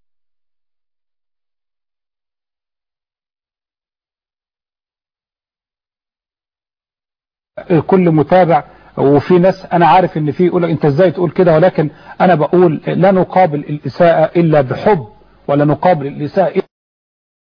B: كل متابع وفي ناس انا عارف ان في يقول لك انت ازاي تقول كده ولكن انا بقول لا نقابل الاساءة الا بحب ولا نقابل الاساءة